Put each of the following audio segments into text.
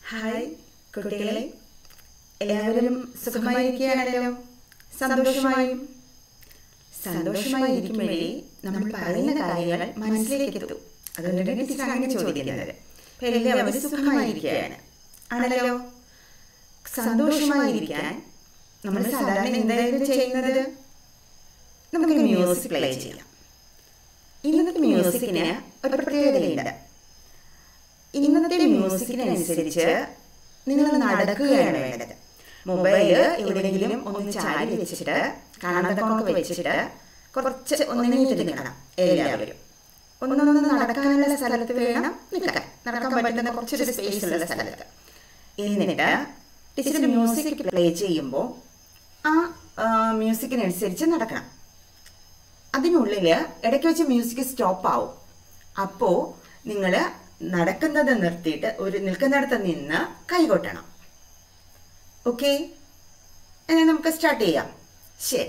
Hi കുട്ടികളെ എല്ലാവരും സുഖമായിരിക്കുകയാണല്ലോ സന്തോഷമായും സന്തോഷമായിരിക്കുമ്പോഴേ നമ്മൾ പറയുന്ന കാര്യങ്ങൾ മനസ്സിലേക്ക് എത്തും അതുകൊണ്ടാണ് ടീച്ചർ അങ്ങനെ ചോദിക്കുന്നത് അപ്പൊ എല്ലാവരും സുഖമായിരിക്കുകയാണ് ആണല്ലോ സന്തോഷമായിരിക്കാൻ നമ്മൾ സാധാരണ എന്തായിരുന്നു ചെയ്യുന്നത് നമുക്ക് മ്യൂസിക് പ്ലേ ചെയ്യാം ഇന്നത്തെ മ്യൂസിക്കിന് ഒരു പ്രത്യേകതയുണ്ട് ഇന്നത്തെ മ്യൂസിക്കിനനുസരിച്ച് നിങ്ങൾ നടക്കുകയാണ് വേണ്ടത് മൊബൈല് എവിടെയെങ്കിലും ഒന്ന് ചാരി വെച്ചിട്ട് കാണാതെ കണക്ക് വെച്ചിട്ട് കുറച്ച് ഒന്നിനീട്ട് നിൽക്കണം എല്ലാവരും ഒന്നൊന്ന് നടക്കാനുള്ള സ്ഥലത്ത് വേണം നിൽക്കാൻ നടക്കാൻ പറ്റുന്ന കുറച്ചൊരു സ്പേസ് ഉള്ള സ്ഥലത്ത് എന്നിട്ട് ടീച്ചർ മ്യൂസിക് പ്ലേ ചെയ്യുമ്പോൾ ആ മ്യൂസിക്കിനനുസരിച്ച് നടക്കണം അതിനുള്ളിൽ ഇടയ്ക്ക് വെച്ച് മ്യൂസിക് സ്റ്റോപ്പ് ആവും അപ്പോൾ നിങ്ങൾ നടക്കുന്നത് നിർത്തിയിട്ട് ഒരു നിൽക്കുന്നിടത്ത് നിന്ന് കൈകൊട്ടണം ഓക്കെ എന്നാൽ നമുക്ക് സ്റ്റാർട്ട് ചെയ്യാം ശരി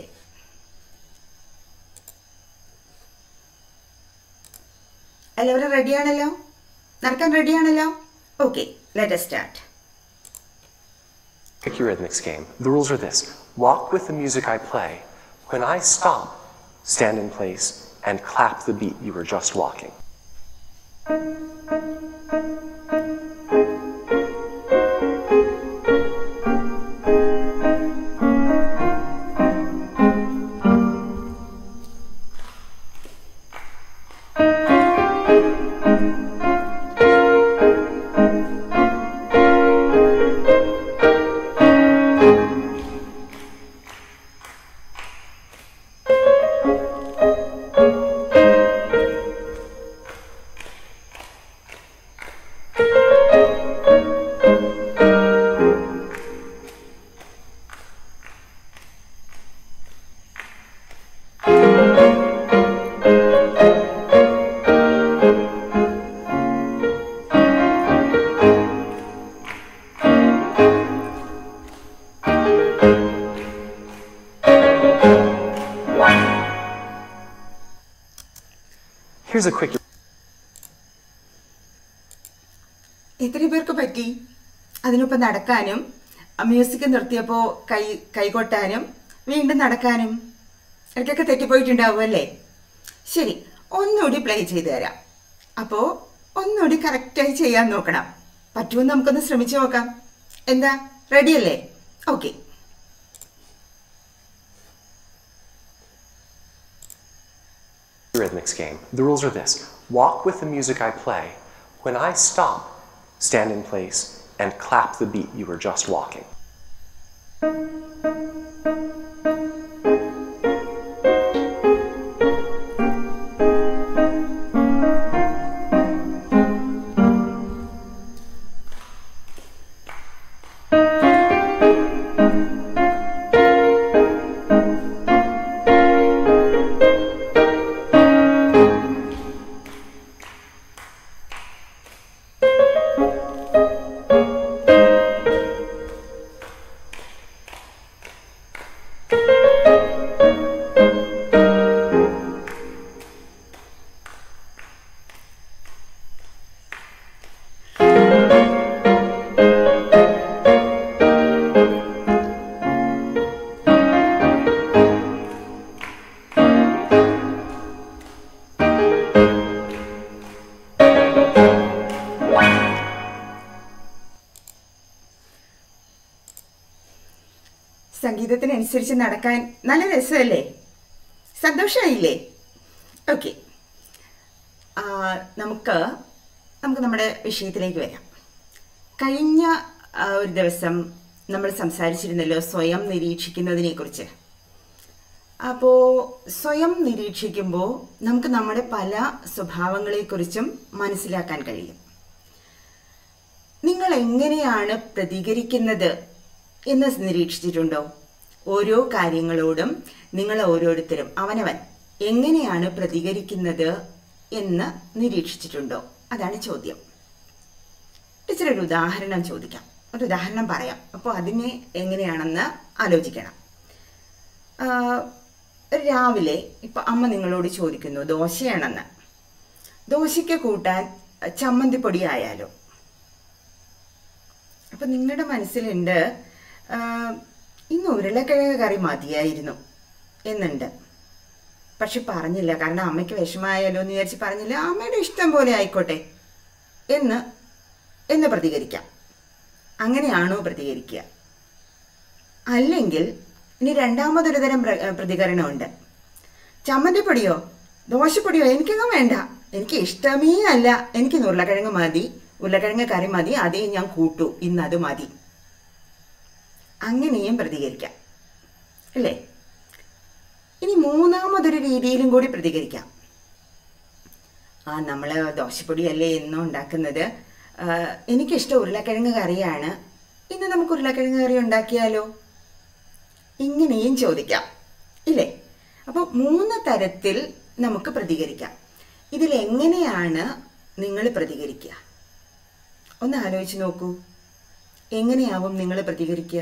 എല്ലാവരും റെഡിയാണല്ലോ നടക്കാൻ റെഡിയാണല്ലോ okay let start Pick your rhythmics game. The rules are this walk with the music I play. When I stop, stand in place and clap the beat you were just walking. Here's a quick എത്ര പേർക്ക് പറ്റി അതിനൊപ്പം നടക്കാനും music നിർത്തിയപ്പോൾ കൈ കൈകൊട്ടാനും വീണ്ടും നടക്കാനും ഇടയ്ക്കൊക്കെ തെറ്റിപ്പോയിട്ടുണ്ടാവും അല്ലേ ശരി ഒന്നുകൂടി പ്ലേ ചെയ്തു തരാം അപ്പോൾ ഒന്നുകൂടി കറക്റ്റായി ചെയ്യാൻ നോക്കണം പറ്റുമെന്ന് നമുക്കൊന്ന് ശ്രമിച്ചു നോക്കാം എന്താ റെഡിയല്ലേ okay rhythmics game. The rules are this walk with the music I play. When I stop, stand in place and clap the beat you were just walking. സംഗീതത്തിനനുസരിച്ച് നടക്കാൻ നല്ല രസമല്ലേ സന്തോഷമായില്ലേ ഓക്കെ നമുക്ക് നമുക്ക് നമ്മുടെ വിഷയത്തിലേക്ക് വരാം കഴിഞ്ഞ ആ, ഒരു ദിവസം നമ്മൾ സംസാരിച്ചിരുന്നല്ലോ സ്വയം നിരീക്ഷിക്കുന്നതിനെ കുറിച്ച് അപ്പോൾ സ്വയം നിരീക്ഷിക്കുമ്പോൾ നമുക്ക് നമ്മുടെ പല സ്വഭാവങ്ങളെക്കുറിച്ചും മനസ്സിലാക്കാൻ കഴിയും നിങ്ങൾ എങ്ങനെയാണ് പ്രതികരിക്കുന്നത് എന്ന് നിരീക്ഷിച്ചിട്ടുണ്ടോ ഓരോ കാര്യങ്ങളോടും നിങ്ങൾ ഓരോരുത്തരും അവനവൻ എങ്ങനെയാണ് പ്രതികരിക്കുന്നത് എന്ന് നിരീക്ഷിച്ചിട്ടുണ്ടോ അതാണ് ചോദ്യം ടീച്ചർ ഒരു ഉദാഹരണം ചോദിക്കാം ഒരു ഉദാഹരണം പറയാം അപ്പോൾ അതിനെ എങ്ങനെയാണെന്ന് ആലോചിക്കണം ആ, രാവിലെ ഇപ്പൊ അമ്മ നിങ്ങളോട് ചോദിക്കുന്നു ദോശയാണെന്ന് ദോശയ്ക്ക് കൂട്ടാൻ ചമ്മന്തിപ്പൊടി ആയാലോ അപ്പം നിങ്ങളുടെ മനസ്സിലുണ്ട് ആ, ഇന്ന് ഉരുളക്കിഴങ്ങ് കറി മതിയായിരുന്നു എന്നുണ്ട് പക്ഷെ പറഞ്ഞില്ല കാരണം അമ്മയ്ക്ക് വിഷമായാലോ എന്ന് വിചാരിച്ച് പറഞ്ഞില്ല അമ്മയുടെ ഇഷ്ടം പോലെ ആയിക്കോട്ടെ എന്ന് എന്ന് പ്രതികരിക്കാം അങ്ങനെയാണോ പ്രതികരിക്കുക അല്ലെങ്കിൽ ഇനി രണ്ടാമതൊരു തരം പ്ര- പ്രതികരണമുണ്ട് ചമ്മന്തിപ്പൊടിയോ ദോശപ്പൊടിയോ എനിക്കൊന്നും വേണ്ട എനിക്ക് ഇഷ്ടമേ അല്ല എനിക്ക് ഇന്ന് ഉരുളക്കിഴങ്ങ് മതി ഉരുളക്കിഴങ്ങ് കറി മതി അതേ ഞാൻ കൂട്ടു ഇന്ന് അത് മതി അങ്ങനെയും പ്രതികരിക്കാം അല്ലേ ഇനി മൂന്നാമതൊരു രീതിയിലും കൂടി പ്രതികരിക്കാം ആ നമ്മൾ ദോശപ്പൊടിയല്ലേ എന്നും ഉണ്ടാക്കുന്നത് ആ, എനിക്കിഷ്ടം ഉരുളക്കിഴങ്ങ് കറിയാണ് ഇന്ന് നമുക്ക് ഉരുളക്കിഴങ്ങ് കറി ഉണ്ടാക്കിയാലോ ഇങ്ങനെയും ചോദിക്കാം ഇല്ലേ അപ്പോൾ മൂന്ന് തരത്തിൽ നമുക്ക് പ്രതികരിക്കാം ഇതിൽ എങ്ങനെയാണ് നിങ്ങൾ പ്രതികരിക്കുക ഒന്ന് ആലോചിച്ച് നോക്കൂ എങ്ങനെയാവും നിങ്ങൾ പ്രതികരിക്കുക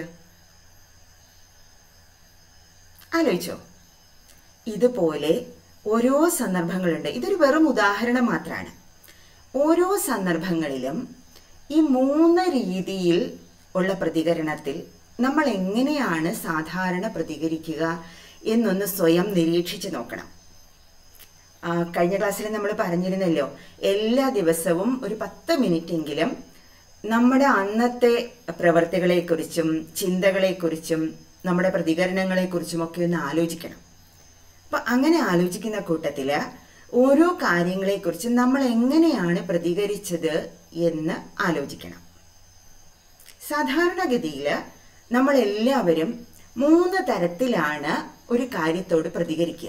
ആലോചിച്ചോ ഇതുപോലെ ഓരോ സന്ദർഭങ്ങളുണ്ട് ഇതൊരു വെറും ഉദാഹരണം മാത്രമാണ് ഓരോ സന്ദർഭങ്ങളിലും ഈ മൂന്ന് രീതിയിൽ ഉള്ള പ്രതികരണത്തിൽ നമ്മൾ എങ്ങനെയാണ് സാധാരണ പ്രതികരിക്കുക എന്നൊന്ന് സ്വയം നിരീക്ഷിച്ച് നോക്കണം ആ, കഴിഞ്ഞ ക്ലാസ്സിൽ നമ്മൾ പറഞ്ഞിരുന്നല്ലോ എല്ലാ ദിവസവും ഒരു പത്ത് മിനിറ്റെങ്കിലും നമ്മുടെ അന്നത്തെ പ്രവർത്തികളെക്കുറിച്ചും ചിന്തകളെക്കുറിച്ചും നമ്മുടെ പ്രതികരണങ്ങളെക്കുറിച്ചും ഒക്കെ ഒന്ന് ആലോചിക്കണം അപ്പൊ അങ്ങനെ ആലോചിക്കുന്ന കൂട്ടത്തില് ഓരോ കാര്യങ്ങളെക്കുറിച്ച് നമ്മൾ എങ്ങനെയാണ് പ്രതികരിച്ചത് എന്ന് ആലോചിക്കണം സാധാരണഗതിയിൽ നമ്മൾ എല്ലാവരും മൂന്ന് തരത്തിലാണ് ഒരു കാര്യത്തോട് പ്രതികരിക്കുക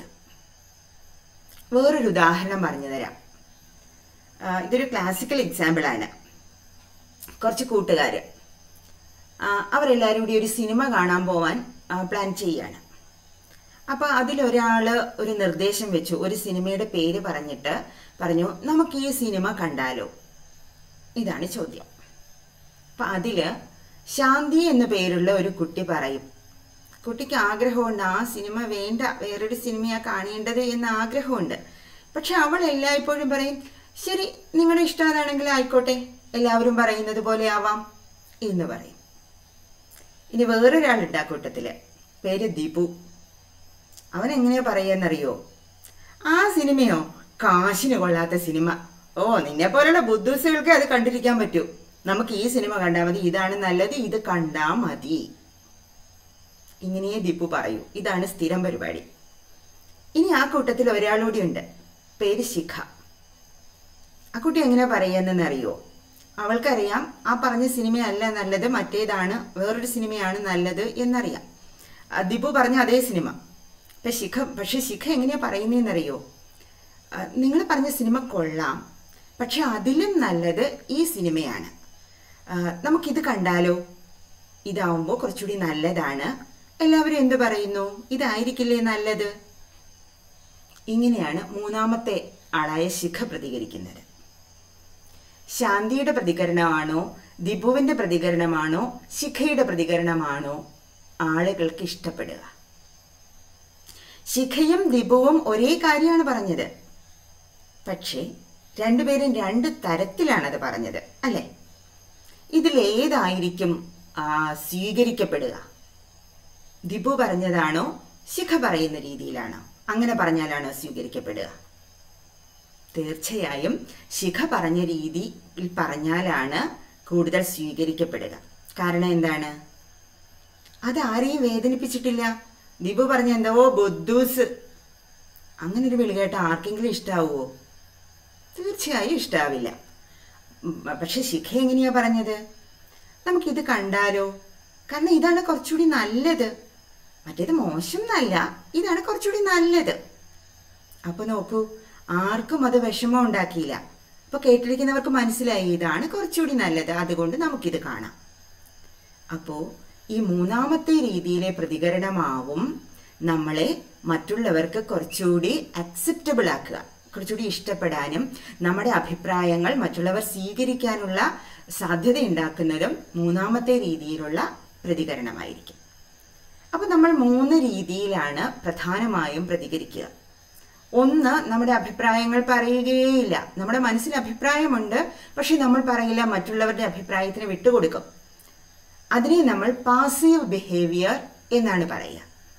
വേറൊരു ഉദാഹരണം പറഞ്ഞു തരാം ആ, ഇതൊരു ക്ലാസിക്കൽ എക്സാമ്പിൾ ആണ് കുറച്ച് കൂട്ടുകാർ അവരെല്ലാവരും കൂടി ഒരു സിനിമ കാണാൻ പോവാൻ ആ, പ്ലാൻ ചെയ്യാണ് അപ്പോൾ അതിലൊരാൾ ഒരു നിർദ്ദേശം വെച്ചു ഒരു സിനിമയുടെ പേര് പറഞ്ഞിട്ട് പറഞ്ഞു നമുക്ക് ഈ സിനിമ കണ്ടാലോ ഇതാണ് ചോദ്യം അപ്പം അതിൽ ശാന്തി എന്ന പേരുള്ള ഒരു കുട്ടി പറയും കുട്ടിക്ക് ആഗ്രഹമുണ്ട് ആ സിനിമ വേണ്ട വേറൊരു സിനിമയാ കാണേണ്ടത് എന്ന ആഗ്രഹമുണ്ട് പക്ഷെ അവൾ എല്ലായ്പ്പോഴും പറയും ശരി നിങ്ങളുടെ ഇഷ്ടം അതാണെങ്കിൽ ആയിക്കോട്ടെ എല്ലാവരും പറയുന്നത് പോലെ ആവാം എന്ന് പറയും ഇനി വേറൊരാളുണ്ട് ആ കൂട്ടത്തില് പേര് ദീപു അവൻ എങ്ങനെയാ പറയാന്നറിയോ ആ സിനിമയോ കാശിന് കൊള്ളാത്ത സിനിമ ഓ നിന്നെ പോലുള്ള ബുദ്ധൂസുകൾക്ക് അത് കണ്ടിരിക്കാൻ പറ്റൂ നമുക്ക് ഈ സിനിമ കണ്ടാൽ മതി ഇതാണ് നല്ലത് ഇത് കണ്ടാ മതി ഇങ്ങനെയേ ദീപു പറയൂ ഇതാണ് സ്ഥിരം പരിപാടി ഇനി ആ കൂട്ടത്തിൽ ഒരാളൂടി ഉണ്ട് പേര് ശിഖ ആ കുട്ടി എങ്ങനെ പറയുന്നറിയോ അവൾക്കറിയാം ആ പറഞ്ഞ സിനിമയല്ല നല്ലത് മറ്റേതാണ് വേറൊരു സിനിമയാണ് നല്ലത് എന്നറിയാം ആ ദിപു പറഞ്ഞ അതേ സിനിമ ഇപ്പൊ ശിഖ പക്ഷെ ശിഖ എങ്ങനെയാ പറയുന്നതെന്നറിയോ നിങ്ങൾ പറഞ്ഞ സിനിമ കൊള്ളാം പക്ഷെ അതിലും നല്ലത് ഈ സിനിമയാണ് ആ, നമുക്കിത് കണ്ടാലോ ഇതാവുമ്പോൾ കുറച്ചുകൂടി നല്ലതാണ് എല്ലാവരും എന്ത് പറയുന്നു ഇതായിരിക്കില്ലേ നല്ലത് ഇങ്ങനെയാണ് മൂന്നാമത്തെ ആളായ ശിഖ പ്രതികരിക്കുന്നത് ശാന്തിയുടെ പ്രതികരണമാണോ ദിബുവിന്റെ പ്രതികരണമാണോ ശിഖയുടെ പ്രതികരണമാണോ ആളുകൾക്ക് ഇഷ്ടപ്പെടുക ശിഖയും ദിബുവും ഒരേ കാര്യമാണ് പറഞ്ഞത് പക്ഷേ രണ്ടുപേരും രണ്ട് തരത്തിലാണത് പറഞ്ഞത് അല്ലേ ഇതിലേതായിരിക്കും ആ, സ്വീകരിക്കപ്പെടുക ദിബു പറഞ്ഞതാണോ ശിഖ പറയുന്ന രീതിയിലാണോ അങ്ങനെ പറഞ്ഞാലാണോ സ്വീകരിക്കപ്പെടുക തീർച്ചയായും ശിഖ പറഞ്ഞ രീതിയിൽ പറഞ്ഞാലാണ് കൂടുതൽ സ്വീകരിക്കപ്പെടുക കാരണം എന്താണ് അത് ആരെയും വേദനിപ്പിച്ചിട്ടില്ല ദിബു പറഞ്ഞ എന്തോ ബുദ്ധൂസ് അങ്ങനെ ഒരു വിളി കേട്ട ആർക്കെങ്കിലും ഇഷ്ടാവുമോ തീർച്ചയായും ഇഷ്ടാവില്ല ഉം, പക്ഷെ ശിഖ എങ്ങനെയാ പറഞ്ഞത് നമുക്കിത് കണ്ടാലോ കാരണം ഇതാണ് കുറച്ചുകൂടി നല്ലത് മറ്റേത് മോശം എന്നല്ല ഇതാണ് കുറച്ചുകൂടി നല്ലത് അപ്പൊ നോക്കൂ ആർക്കും അത് വിഷമം ഉണ്ടാക്കിയില്ല അപ്പൊ കേട്ടിരിക്കുന്നവർക്ക് മനസ്സിലായി ഇതാണ് കുറച്ചുകൂടി നല്ലത് അതുകൊണ്ട് നമുക്കിത് കാണാം അപ്പോ ഈ മൂന്നാമത്തെ രീതിയിലെ പ്രതികരണമാവും നമ്മളെ മറ്റുള്ളവർക്ക് കുറച്ചുകൂടി അക്സെപ്റ്റബിൾ ആക്കുക കുറച്ചുകൂടി ഇഷ്ടപ്പെടാനും നമ്മുടെ അഭിപ്രായങ്ങൾ മറ്റുള്ളവർ സ്വീകരിക്കാനുള്ള സാധ്യത ഉണ്ടാക്കുന്നതും മൂന്നാമത്തെ രീതിയിലുള്ള പ്രതികരണമായിരിക്കും അപ്പോൾ നമ്മൾ മൂന്ന് രീതിയിലാണ് പ്രധാനമായും പ്രതികരിക്കുക ഒന്ന് നമ്മുടെ അഭിപ്രായങ്ങൾ പറയുകയേയില്ല നമ്മുടെ മനസ്സിൽ അഭിപ്രായമുണ്ട് പക്ഷെ നമ്മൾ പറയില്ല മറ്റുള്ളവരുടെ അഭിപ്രായത്തിന് വിട്ടുകൊടുക്കും അതിനെ നമ്മൾ പാസീവ് ബിഹേവിയർ എന്നാണ് പറയുക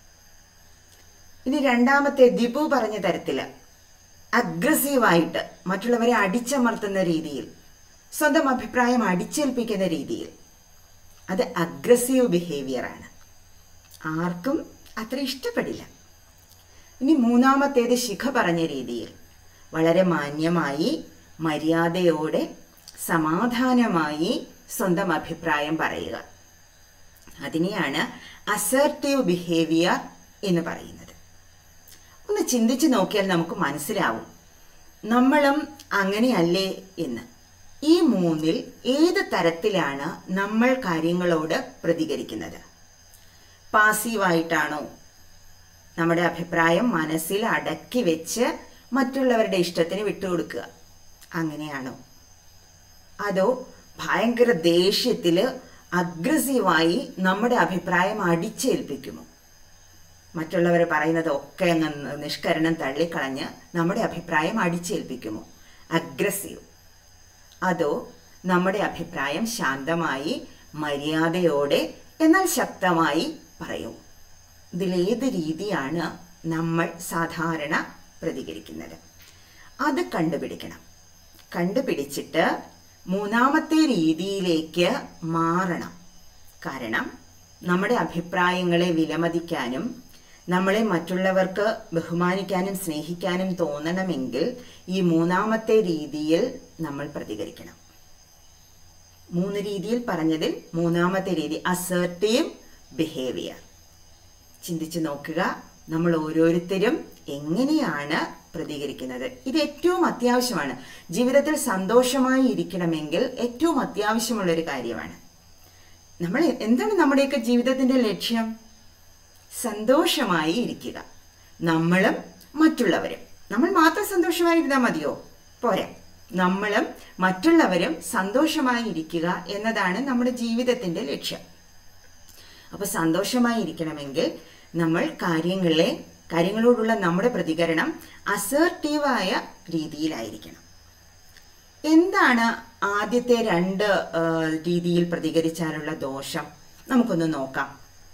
ഇനി രണ്ടാമത്തെ ദിപു പറഞ്ഞ തരത്തില് അഗ്രസീവായിട്ട് മറ്റുള്ളവരെ അടിച്ചമർത്തുന്ന രീതിയിൽ സ്വന്തം അഭിപ്രായം അടിച്ചേൽപ്പിക്കുന്ന രീതിയിൽ അത് അഗ്രസീവ് ബിഹേവിയർ ആണ് ആർക്കും അത്ര ഇഷ്ടപ്പെടില്ല ഇനി മൂന്നാമത്തേത് ശിഖ പറഞ്ഞ രീതിയിൽ വളരെ മാന്യമായി മര്യാദയോടെ സമാധാനമായി സ്വന്തം അഭിപ്രായം പറയുക അതിനെയാണ് അസർട്ടീവ് ബിഹേവിയർ എന്ന് പറയുന്നത് ഒന്ന് ചിന്തിച്ചു നോക്കിയാൽ നമുക്ക് മനസ്സിലാവും നമ്മളും അങ്ങനെയല്ലേ എന്ന് ഈ മൂന്നിൽ ഏത് തരത്തിലാണ് നമ്മൾ കാര്യങ്ങളോട് പ്രതികരിക്കുന്നത് പാസീവായിട്ടാണോ നമ്മുടെ അഭിപ്രായം മനസ്സിൽ അടക്കി വെച്ച് മറ്റുള്ളവരുടെ ഇഷ്ടത്തിന് വിട്ടുകൊടുക്കുക അങ്ങനെയാണോ അതോ ഭയങ്കര ദേഷ്യത്തിൽ അഗ്രസീവായി നമ്മുടെ അഭിപ്രായം അടിച്ചേൽപ്പിക്കുമോ മറ്റുള്ളവർ പറയുന്നത് ഒക്കെ അങ്ങ് നിഷ്കരണം തള്ളിക്കളഞ്ഞ് നമ്മുടെ അഭിപ്രായം അടിച്ചേൽപ്പിക്കുമോ അഗ്രസീവ് അതോ നമ്മുടെ അഭിപ്രായം ശാന്തമായി മര്യാദയോടെ എന്നാൽ ശക്തമായി പറയും ഇതിലേത് രീതിയാണ് നമ്മൾ സാധാരണ പ്രതികരിക്കുന്നത് അത് കണ്ടുപിടിക്കണം കണ്ടുപിടിച്ചിട്ട് മൂന്നാമത്തെ രീതിയിലേക്ക് മാറണം കാരണം നമ്മുടെ അഭിപ്രായങ്ങളെ വിലമതിക്കാനും നമ്മളെ മറ്റുള്ളവർക്ക് ബഹുമാനിക്കാനും സ്നേഹിക്കാനും തോന്നണമെങ്കിൽ ഈ മൂന്നാമത്തെ രീതിയിൽ നമ്മൾ പ്രതികരിക്കണം മൂന്ന് രീതിയിൽ പറഞ്ഞതിൽ മൂന്നാമത്തെ രീതി അസേർട്ടീവ് ബിഹേവിയർ ചിന്തിച്ചു നോക്കുക നമ്മൾ ഓരോരുത്തരും എങ്ങനെയാണ് പ്രതികരിക്കുന്നത് ഇത് ഏറ്റവും അത്യാവശ്യമാണ് ജീവിതത്തിൽ സന്തോഷമായി ഇരിക്കണമെങ്കിൽ ഏറ്റവും അത്യാവശ്യമുള്ള ഒരു കാര്യമാണ് നമ്മൾ എന്താണ് നമ്മുടെയൊക്കെ ജീവിതത്തിന്റെ ലക്ഷ്യം സന്തോഷമായി ഇരിക്കുക നമ്മളും മറ്റുള്ളവരും നമ്മൾ മാത്രം സന്തോഷമായിരുന്നാൽ മതിയോ പോരാ നമ്മളും മറ്റുള്ളവരും സന്തോഷമായി ഇരിക്കുക എന്നതാണ് നമ്മുടെ ജീവിതത്തിന്റെ ലക്ഷ്യം അപ്പൊ സന്തോഷമായി ഇരിക്കണമെങ്കിൽ നമ്മൾ കാര്യങ്ങളെ കാര്യങ്ങളോടുള്ള നമ്മുടെ പ്രതികരണം അസേർട്ടീവായ രീതിയിലായിരിക്കണം എന്താണ് ആദ്യത്തെ രണ്ട് ആ, രീതിയിൽ പ്രതികരിച്ചാലുള്ള ദോഷം നമുക്കൊന്ന് നോക്കാം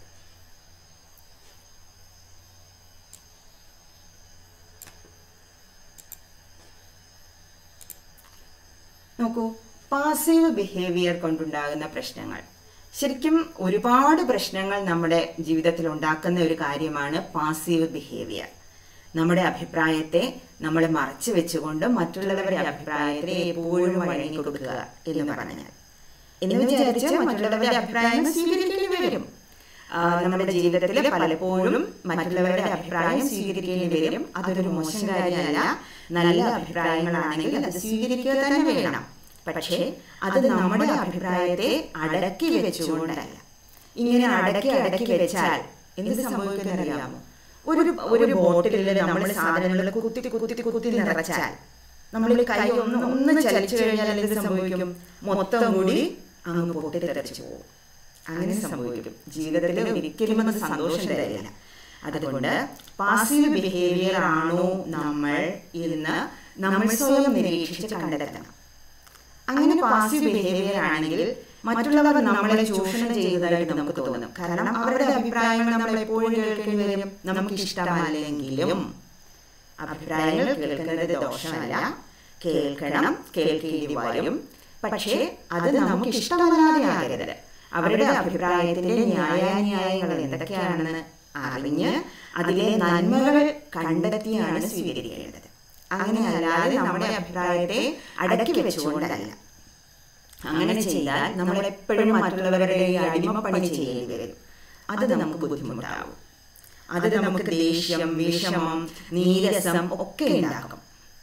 നോക്കൂ പാസീവ് ബിഹേവിയർ കൊണ്ടുണ്ടാകുന്ന പ്രശ്നങ്ങൾ ശരിക്കും ഒരുപാട് പ്രശ്നങ്ങൾ നമ്മുടെ ജീവിതത്തിൽ ഉണ്ടാക്കുന്ന ഒരു കാര്യമാണ് പാസീവ് ബിഹേവിയർ നമ്മുടെ അഭിപ്രായത്തെ നമ്മൾ മറച്ചു വെച്ചുകൊണ്ട് മറ്റുള്ളവരുടെ അഭിപ്രായത്തെ എപ്പോഴും വഴങ്ങി കൊടുക്കുക എന്ന് പറഞ്ഞാൽ എന്ന് വിചാരിച്ച് മറ്റുള്ളവരുടെ അഭിപ്രായം സ്വീകരിക്കേണ്ടി വരും ആ, നമ്മുടെ ജീവിതത്തിൽ പലപ്പോഴും മറ്റുള്ളവരുടെ അഭിപ്രായം സ്വീകരിക്കേണ്ടി വരും അതൊരു മോശം കാര്യമല്ല നല്ല അഭിപ്രായങ്ങളാണെങ്കിൽ അത് സ്വീകരിക്കുക തന്നെ വേണം പക്ഷേ അത് നമ്മുടെ അഭിപ്രായത്തെ അടക്കി വെച്ചുകൊണ്ടല്ല ഇങ്ങനെ അടക്കി അടക്കി വെച്ചാൽ എന്ത് സംഭവിക്കുന്നറിയാമോ ഒരു ഒരു ബോട്ടിലിൽ നമ്മൾ സാധനങ്ങൾ കുത്തി കുത്തി കുത്തി നിറച്ചാൽ നമ്മൾ കൈ ഒന്ന് ഒന്ന് ചലിച്ചു കഴിഞ്ഞാൽ എന്ത് സംഭവിക്കും മൊത്തം കൂടി അങ്ങ് പൊട്ടിത്തെറിച്ചു പോകും അങ്ങനെ സംഭവിക്കും ജീവിതത്തിൽ ഒരിക്കലും അത് സന്തോഷം തരില്ല അതുകൊണ്ട് പാസീവ് ബിഹേവിയർ ആണോ നമ്മൾ എന്ന് നമ്മൾ സ്വയം നിരീക്ഷിച്ച് കണ്ടെത്തണം അങ്ങനെ പാസീവ് ബിഹേവിയർ ആണെങ്കിൽ മറ്റുള്ളവർ നമ്മളെ ചൂഷണം ചെയ്തതായിട്ട് നമുക്ക് തോന്നും കാരണം അവരുടെ അഭിപ്രായങ്ങൾ നമ്മൾ എപ്പോഴും കേൾക്കേണ്ടി വരും നമുക്ക് ഇഷ്ടമല്ലെങ്കിലും അഭിപ്രായങ്ങൾ കേൾക്കുന്നത് ദോഷമല്ല കേൾക്കണം കേൾക്കേണ്ടി വരും പക്ഷേ അത് നമുക്ക് ഇഷ്ടമല്ലാതെ ആകരുത് അവരുടെ അഭിപ്രായത്തിന്റെ ന്യായാന്യായങ്ങൾ എന്തൊക്കെയാണെന്ന് അറിഞ്ഞ് അതിലെ നന്മകൾ കണ്ടെത്തിയാണ് സ്വീകരിക്കേണ്ടത് അങ്ങനെ അല്ലാതെ നമ്മുടെ അഭിപ്രായത്തെ അടക്കി വെച്ചുകൊണ്ടല്ല അങ്ങനെ ചെയ്താൽ നമ്മൾ എപ്പോഴും മറ്റുള്ളവരുടെ ഈ അടിമപ്പണി ചെയ്യേണ്ടി വരും അത് നമുക്ക് ബുദ്ധിമുട്ടാവും അത് നമുക്ക് ദേഷ്യം വിഷമം നീരസം ഒക്കെ ഉണ്ടാക്കും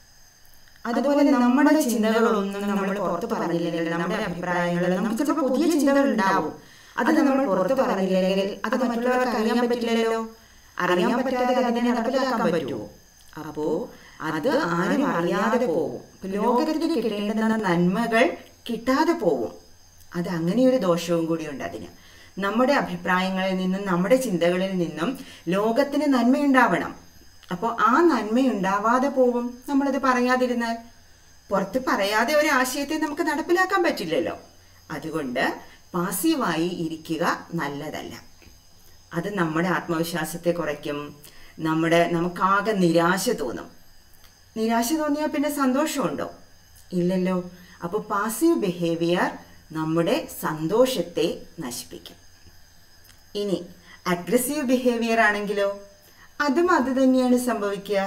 അതുപോലെ നമ്മുടെ ചിന്തകളൊന്നും നമ്മൾ പുറത്ത് പറഞ്ഞില്ലെങ്കിൽ നമ്മുടെ അഭിപ്രായങ്ങൾ നമുക്ക് ചിലപ്പോൾ പുതിയ ചിന്തകൾ ഉണ്ടാവും അത് നമ്മൾ പുറത്ത് പറഞ്ഞില്ലെങ്കിൽ അത് മറ്റുള്ളവർക്ക് അറിയാൻ പറ്റില്ലല്ലോ അറിയാൻ പറ്റാതെ അതിനെ നടപ്പിലാക്കാൻ പറ്റുമോ അപ്പോ അത് ആരും അറിയാതെ പോവും ഇപ്പൊ ലോകത്തിന് കിട്ടേണ്ടുന്ന നന്മകൾ കിട്ടാതെ പോവും അത് അങ്ങനെ ഒരു ദോഷവും കൂടിയുണ്ട് അതിന് നമ്മുടെ അഭിപ്രായങ്ങളിൽ നിന്നും നമ്മുടെ ചിന്തകളിൽ നിന്നും ലോകത്തിന് നന്മയുണ്ടാവണം അപ്പോൾ ആ നന്മയുണ്ടാവാതെ പോവും നമ്മളത് പറയാതിരുന്നാൽ പുറത്ത് പറയാതെ ഒരു ആശയത്തെ നമുക്ക് നടപ്പിലാക്കാൻ പറ്റില്ലല്ലോ അതുകൊണ്ട് പാസീവായി ഇരിക്കുക നല്ലതല്ല അത് നമ്മുടെ ആത്മവിശ്വാസത്തെ കുറയ്ക്കും നമ്മുടെ നമുക്കാകെ നിരാശ തോന്നും നിരാശ തോന്നിയാൽ പിന്നെ സന്തോഷമുണ്ടോ ഇല്ലല്ലോ അപ്പോൾ പാസീവ് ബിഹേവിയർ നമ്മുടെ സന്തോഷത്തെ നശിപ്പിക്കും ഇനി അഗ്രസീവ് ബിഹേവിയർ ആണെങ്കിലോ അതും അത് തന്നെയാണ് സംഭവിക്കുക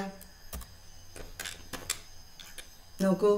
നോക്കൂ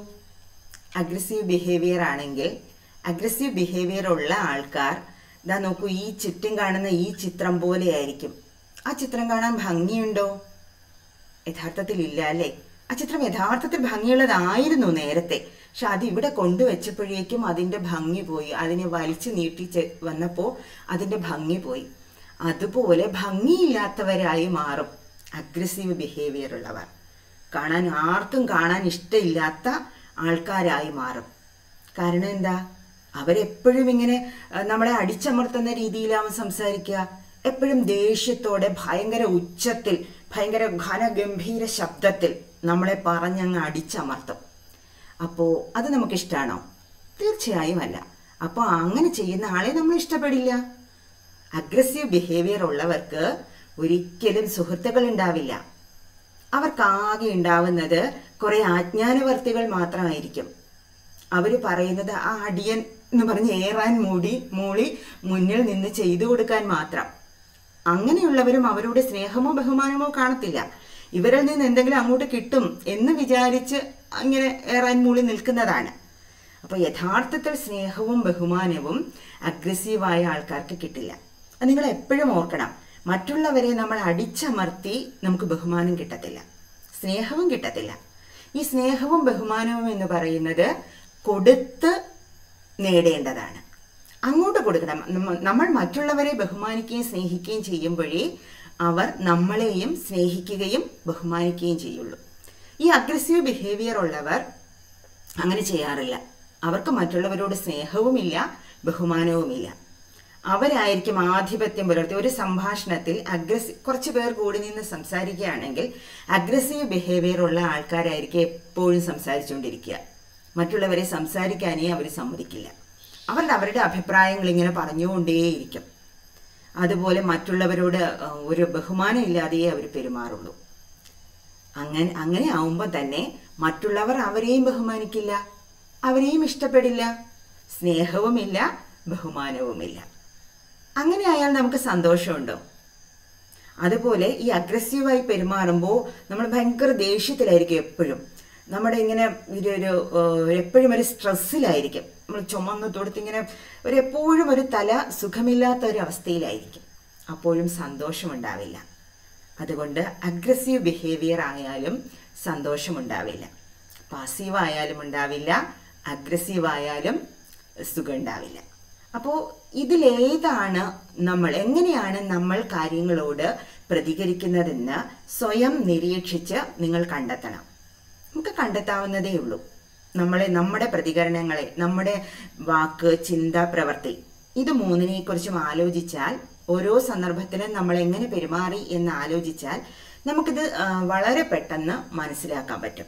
അഗ്രസീവ് ബിഹേവിയർ ആണെങ്കിൽ അഗ്രസീവ് ബിഹേവിയർ ഉള്ള ആൾക്കാർ ഇതാ നോക്കൂ ഈ ചുറ്റും കാണുന്ന ഈ ചിത്രം പോലെയായിരിക്കും ആ ചിത്രം കാണാൻ ഭംഗിയുണ്ടോ യഥാർത്ഥത്തിൽ ഇല്ല അല്ലേ ആ ചിത്രം യഥാർത്ഥത്തിൽ ഭംഗിയുള്ളതായിരുന്നു നേരത്തെ പക്ഷെ അത് ഇവിടെ കൊണ്ടുവച്ചപ്പോഴേക്കും അതിന്റെ ഭംഗി പോയി അതിനെ വലിച്ചു നീട്ടി ചെ- വന്നപ്പോ അതിന്റെ ഭംഗി പോയി അതുപോലെ ഭംഗിയില്ലാത്തവരായി മാറും അഗ്രസീവ് ബിഹേവിയർ ഉള്ളവർ കാണാൻ ആർക്കും കാണാൻ ഇഷ്ടമില്ലാത്ത ആൾക്കാരായി മാറും കാരണം എന്താ അവരെപ്പോഴും ഇങ്ങനെ അഹ്, നമ്മളെ അടിച്ചമർത്തുന്ന രീതിയിലാവും സംസാരിക്കുക എപ്പോഴും ദേഷ്യത്തോടെ ഭയങ്കര ഉച്ചത്തിൽ ഭയങ്കര ഘനഗംഭീര ശബ്ദത്തിൽ നമ്മളെ പറഞ്ഞങ്ങ് അടിച്ചമർത്തും അപ്പോൾ അത് നമുക്കിഷ്ടമാണോ തീർച്ചയായും അല്ല അപ്പോൾ അങ്ങനെ ചെയ്യുന്ന ആളെ നമ്മൾ ഇഷ്ടപ്പെടില്ല അഗ്രസീവ് ബിഹേവിയർ ഉള്ളവർക്ക് ഒരിക്കലും സുഹൃത്തുക്കൾ ഉണ്ടാവില്ല അവർക്കാകെ ഉണ്ടാവുന്നത് കുറെ ആജ്ഞാനവർത്തികൾ മാത്രമായിരിക്കും അവര് പറയുന്നത് ആ അടിയൻ എന്ന് പറഞ്ഞ് ഏറാൻ മൂടി മൂളി മുന്നിൽ നിന്ന് ചെയ്തു കൊടുക്കാൻ മാത്രം അങ്ങനെയുള്ളവരും അവരോട് സ്നേഹമോ ബഹുമാനമോ കാണത്തില്ല ഇവരിൽ നിന്ന് എന്തെങ്കിലും അങ്ങോട്ട് കിട്ടും എന്ന് വിചാരിച്ച് അങ്ങനെ ഏറാൻ മൂളി നിൽക്കുന്നതാണ് അപ്പോൾ യഥാർത്ഥത്തിൽ സ്നേഹവും ബഹുമാനവും അഗ്രസീവായ ആൾക്കാർക്ക് കിട്ടില്ല അത് നിങ്ങൾ എപ്പോഴും ഓർക്കണം മറ്റുള്ളവരെ നമ്മൾ അടിച്ചമർത്തി നമുക്ക് ബഹുമാനം കിട്ടത്തില്ല സ്നേഹവും കിട്ടത്തില്ല ഈ സ്നേഹവും ബഹുമാനവും എന്ന് പറയുന്നത് കൊടുത്ത് നേടേണ്ടതാണ് അങ്ങോട്ട് കൊടുക്കണം നമ്മ- നമ്മൾ മറ്റുള്ളവരെ ബഹുമാനിക്കുകയും സ്നേഹിക്കുകയും ചെയ്യുമ്പോഴേ അവർ നമ്മളെയും സ്നേഹിക്കുകയും ബഹുമാനിക്കുകയും ചെയ്യുള്ളൂ ഈ അഗ്രസീവ് ബിഹേവിയർ ഉള്ളവർ അങ്ങനെ ചെയ്യാറില്ല അവർക്ക് മറ്റുള്ളവരോട് സ്നേഹവുമില്ല ബഹുമാനവുമില്ല അവരായിരിക്കും ആധിപത്യം പുലർത്തി ഒരു സംഭാഷണത്തിൽ അഗ്രസീവ് കുറച്ച് പേർ കൂടി നിന്ന് സംസാരിക്കുകയാണെങ്കിൽ അഗ്രസീവ് ബിഹേവിയർ ഉള്ള ആൾക്കാരായിരിക്കും എപ്പോഴും സംസാരിച്ചുകൊണ്ടിരിക്കുക മറ്റുള്ളവരെ സംസാരിക്കാനേ അവർ സമ്മതിക്കില്ല അവരുടെ അവരുടെ അഭിപ്രായങ്ങൾ ഇങ്ങനെ പറഞ്ഞുകൊണ്ടേയിരിക്കും അതുപോലെ മറ്റുള്ളവരോട് അഹ്, ഒരു ബഹുമാനം ഇല്ലാതെയേ അവർ പെരുമാറുള്ളൂ അങ്ങനെ അങ്ങനെ ആവുമ്പോൾ തന്നെ മറ്റുള്ളവർ അവരെയും ബഹുമാനിക്കില്ല അവരെയും ഇഷ്ടപ്പെടില്ല സ്നേഹവുമില്ല ബഹുമാനവുമില്ല അങ്ങനെ ആയാൽ നമുക്ക് സന്തോഷമുണ്ടോ അതുപോലെ ഈ അഗ്രസീവായി പെരുമാറുമ്പോൾ നമ്മൾ ഭയങ്കര ദേഷ്യത്തിലായിരിക്കും എപ്പോഴും നമ്മുടെ ഇങ്ങനെ ഒരു ഒരു ഏഹ്, എപ്പോഴും ഒരു സ്ട്രെസ്സിലായിരിക്കും നമ്മൾ ചുമന്ന് തൊടുത്ത് ഇങ്ങനെ ഒരു എപ്പോഴും ഒരു തല സുഖമില്ലാത്ത ഒരു അവസ്ഥയിലായിരിക്കും അപ്പോഴും സന്തോഷമുണ്ടാവില്ല അതുകൊണ്ട് അഗ്രസീവ് ബിഹേവിയർ ആയാലും സന്തോഷമുണ്ടാവില്ല പാസീവ് ആയാലും ഉണ്ടാവില്ല അഗ്രസീവ് ആയാലും സുഖം ഉണ്ടാവില്ല അപ്പോൾ ഇതിലേതാണ് നമ്മൾ എങ്ങനെയാണ് നമ്മൾ കാര്യങ്ങളോട് പ്രതികരിക്കുന്നതെന്ന് സ്വയം നിരീക്ഷിച്ച് നിങ്ങൾ കണ്ടെത്തണം നമുക്ക് കണ്ടെത്താവുന്നതേ ഉള്ളൂ നമ്മളെ നമ്മുടെ പ്രതികരണങ്ങളെ നമ്മുടെ വാക്ക് ചിന്ത പ്രവൃത്തി ഇത് മൂന്നിനെ കുറിച്ചും ആലോചിച്ചാൽ ഓരോ സന്ദർഭത്തിലും നമ്മൾ എങ്ങനെ പെരുമാറി എന്ന് ആലോചിച്ചാൽ നമുക്കിത് ആ, വളരെ പെട്ടെന്ന് മനസ്സിലാക്കാൻ പറ്റും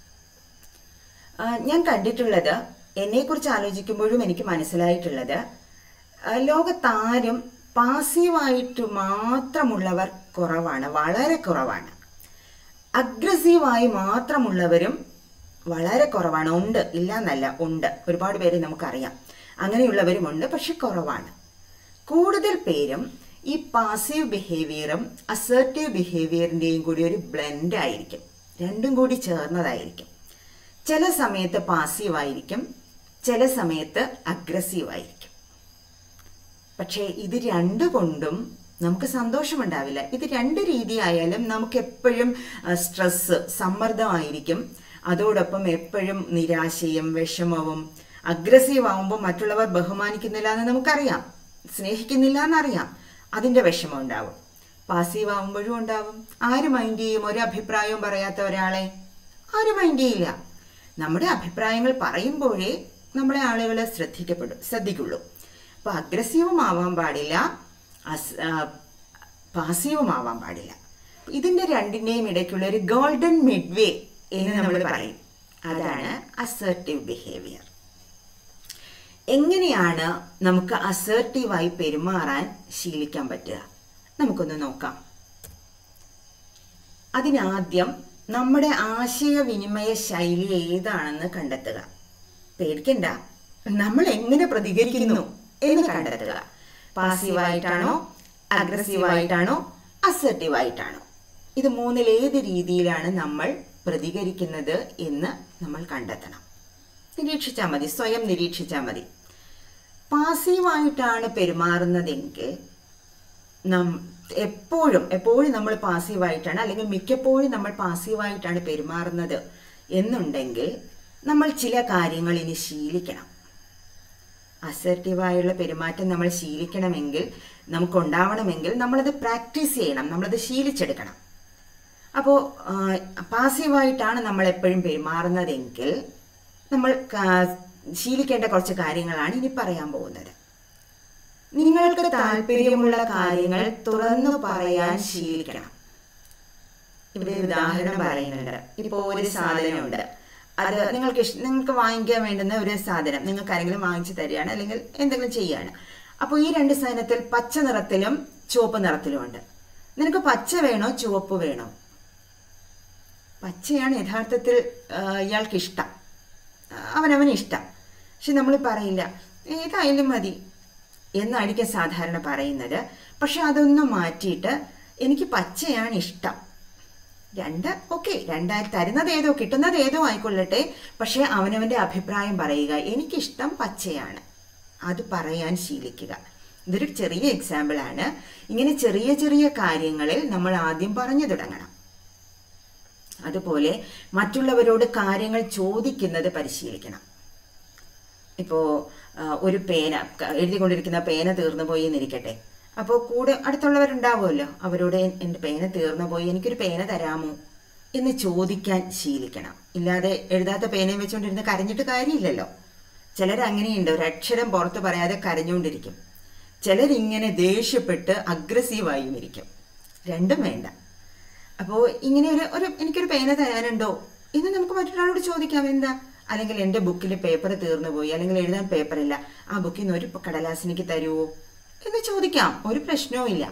ആ, ഞാൻ കണ്ടിട്ടുള്ളത് എന്നെക്കുറിച്ച് ആലോചിക്കുമ്പോഴും എനിക്ക് മനസ്സിലായിട്ടുള്ളത് ആ, ലോകത്താരും പാസീവായിട്ട് മാത്രമുള്ളവർ കുറവാണ് വളരെ കുറവാണ് അഗ്രസീവായി മാത്രമുള്ളവരും വളരെ കുറവാണ് ഉണ്ട് ഇല്ല എന്നല്ല ഉണ്ട് ഒരുപാട് പേര് നമുക്കറിയാം അങ്ങനെയുള്ളവരുമുണ്ട് പക്ഷെ കുറവാണ് കൂടുതൽ പേരും ഈ പാസീവ് ബിഹേവിയറും അസേർട്ടീവ് ബിഹേവിയറിൻ്റെയും കൂടി ഒരു ബ്ലെൻഡ് ആയിരിക്കും രണ്ടും കൂടി ചേർന്നതായിരിക്കും ചില സമയത്ത് പാസീവ് ആയിരിക്കും ചില സമയത്ത് അഗ്രസീവ് ആയിരിക്കും പക്ഷേ ഇത് രണ്ടു കൊണ്ടും നമുക്ക് സന്തോഷമുണ്ടാവില്ല ഇത് രണ്ട് രീതി ആയാലും നമുക്ക് എപ്പോഴും സ്ട്രെസ് സമ്മർദ്ദമായിരിക്കും അതോടൊപ്പം എപ്പോഴും നിരാശയും വിഷമവും അഗ്രസീവ് ആവുമ്പോൾ മറ്റുള്ളവർ ബഹുമാനിക്കുന്നില്ല എന്ന് നമുക്കറിയാം സ്നേഹിക്കുന്നില്ല എന്നറിയാം അതിൻ്റെ വിഷമം ഉണ്ടാവും പാസീവ് ആവുമ്പോഴും ഉണ്ടാവും ആര് മൈൻഡ് ചെയ്യും ഒരു അഭിപ്രായവും പറയാത്ത ഒരാളെ ആരും മൈൻഡ് ചെയ്യില്ല നമ്മുടെ അഭിപ്രായങ്ങൾ പറയുമ്പോഴേ നമ്മളെ ആളുകൾ ശ്രദ്ധിക്കപ്പെടും ശ്രദ്ധിക്കുള്ളൂ അപ്പോൾ അഗ്രസീവും ആവാൻ പാടില്ല അസ് പാസീവും ആവാൻ പാടില്ല ഇതിൻ്റെ രണ്ടിൻ്റെയും ഇടയ്ക്കുള്ള ഒരു ഗോൾഡൻ മിഡ്വേ എന്ന് നമ്മൾ പറയും അതാണ് അസർട്ടീവ് ബിഹേവിയർ എങ്ങനെയാണ് നമുക്ക് അസേർട്ടീവായി പെരുമാറാൻ ശീലിക്കാൻ പറ്റുക നമുക്കൊന്ന് നോക്കാം അതിനാദ്യം നമ്മുടെ ആശയവിനിമയ ശൈലി ഏതാണെന്ന് കണ്ടെത്തുക പേടിക്കണ്ട നമ്മൾ എങ്ങനെ പ്രതികരിക്കുന്നു എന്ന് കണ്ടെത്തുക പാസീവായിട്ടാണോ അഗ്രസീവായിട്ടാണോ അസർട്ടീവായിട്ടാണോ ഇത് മൂന്നിൽ ഏത് രീതിയിലാണ് നമ്മൾ പ്രതികരിക്കുന്നത് എന്ന് നമ്മൾ കണ്ടെത്തണം നിരീക്ഷിച്ചാൽ മതി സ്വയം നിരീക്ഷിച്ചാൽ മതി പാസീവായിട്ടാണ് പെരുമാറുന്നതെങ്കിൽ നം എപ്പോഴും എപ്പോഴും നമ്മൾ പാസീവായിട്ടാണ് അല്ലെങ്കിൽ മിക്കപ്പോഴും നമ്മൾ പാസീവായിട്ടാണ് പെരുമാറുന്നത് എന്നുണ്ടെങ്കിൽ നമ്മൾ ചില കാര്യങ്ങൾ ഇനി ശീലിക്കണം അസർട്ടീവായുള്ള പെരുമാറ്റം നമ്മൾ ശീലിക്കണമെങ്കിൽ നമുക്കുണ്ടാവണമെങ്കിൽ നമ്മളത് പ്രാക്ടീസ് ചെയ്യണം നമ്മളത് ശീലിച്ചെടുക്കണം അപ്പോൾ പാസീവായിട്ടാണ് നമ്മൾ എപ്പോഴും പെരുമാറുന്നതെങ്കിൽ നമ്മൾ കാ- ശീലിക്കേണ്ട കുറച്ച് കാര്യങ്ങളാണ് ഇനി പറയാൻ പോകുന്നത് നിങ്ങൾക്ക് താല്പര്യമുള്ള കാര്യങ്ങൾ തുറന്നു പറയാൻ ശീലിക്കണം ഇവിടെ ഒരു ഉദാഹരണം പറയുന്നുണ്ട് ഇപ്പോൾ ഒരു സാധനമുണ്ട് അത് നിങ്ങൾക്ക് ഇഷ് നിങ്ങൾക്ക് വാങ്ങിക്കാൻ വേണ്ടുന്ന ഒരു സാധനം നിങ്ങൾക്ക് ആരെങ്കിലും വാങ്ങിച്ചു തരികയാണ് അല്ലെങ്കിൽ എന്തെങ്കിലും ചെയ്യാണ് അപ്പോൾ ഈ രണ്ട് സാധനത്തിൽ പച്ച നിറത്തിലും ചുവപ്പ് നിറത്തിലും ഉണ്ട് നിനക്ക് പച്ച വേണോ ചുവപ്പ് വേണോ പച്ചയാണ് യഥാർത്ഥത്തിൽ ആ, ഇയാൾക്ക് ഇഷ്ടം ആ, അവനവന് ഇഷ്ടം പക്ഷെ നമ്മൾ പറയില്ല ഏതായാലും മതി എന്നായിരിക്കും സാധാരണ പറയുന്നത് പക്ഷെ അതൊന്നും മാറ്റിയിട്ട് എനിക്ക് പച്ചയാണ് ഇഷ്ടം രണ്ട് ഓക്കെ രണ്ടായി തരുന്നത് ഏതോ കിട്ടുന്നത് ഏതോ ആയിക്കൊള്ളട്ടെ പക്ഷെ അവനവന്റെ അഭിപ്രായം പറയുക എനിക്കിഷ്ടം പച്ചയാണ് അത് പറയാൻ ശീലിക്കുക ഇതൊരു ചെറിയ എക്സാമ്പിൾ ആണ് ഇങ്ങനെ ചെറിയ ചെറിയ കാര്യങ്ങളിൽ നമ്മൾ ആദ്യം പറഞ്ഞു തുടങ്ങണം അതുപോലെ മറ്റുള്ളവരോട് കാര്യങ്ങൾ ചോദിക്കുന്നത് പരിശീലിക്കണം ഇപ്പോൾ ഒരു പേന ക- എഴുതിക്കൊണ്ടിരിക്കുന്ന പേന തീർന്നു പോയി എന്നിരിക്കട്ടെ അപ്പോൾ കൂടെ അടുത്തുള്ളവരുണ്ടാവുമല്ലോ അവരോട് "എൻ- എൻ്റെ പേന തീർന്നു പോയി എനിക്കൊരു പേന തരാമോ എന്ന് ചോദിക്കാൻ ശീലിക്കണം ഇല്ലാതെ എഴുതാത്ത പേനയും വെച്ചുകൊണ്ടിരുന്ന് കരഞ്ഞിട്ട് കാര്യമില്ലല്ലോ ചിലർ അങ്ങനെയുണ്ട് ഒരു അക്ഷരം പുറത്ത് പറയാതെ കരഞ്ഞുകൊണ്ടിരിക്കും ചിലരിങ്ങനെ ദേഷ്യപ്പെട്ട് അഗ്രസീവായും ഇരിക്കും രണ്ടും വേണ്ട അപ്പോൾ ഇങ്ങനെ ഒരു ഒരു എനിക്കൊരു പേന തരാനുണ്ടോ എന്ന് നമുക്ക് മറ്റൊരാളോട് ചോദിക്കാം എന്താ അല്ലെങ്കിൽ എൻ്റെ ബുക്കിൽ പേപ്പർ തീർന്നു പോയി അല്ലെങ്കിൽ എഴുതാൻ പേപ്പറില്ല ആ ബുക്കിൽ നിന്ന് ഒരു കടലാസ് എനിക്ക് തരുമോ എന്ന് ചോദിക്കാം ഒരു പ്രശ്നവും ഇല്ല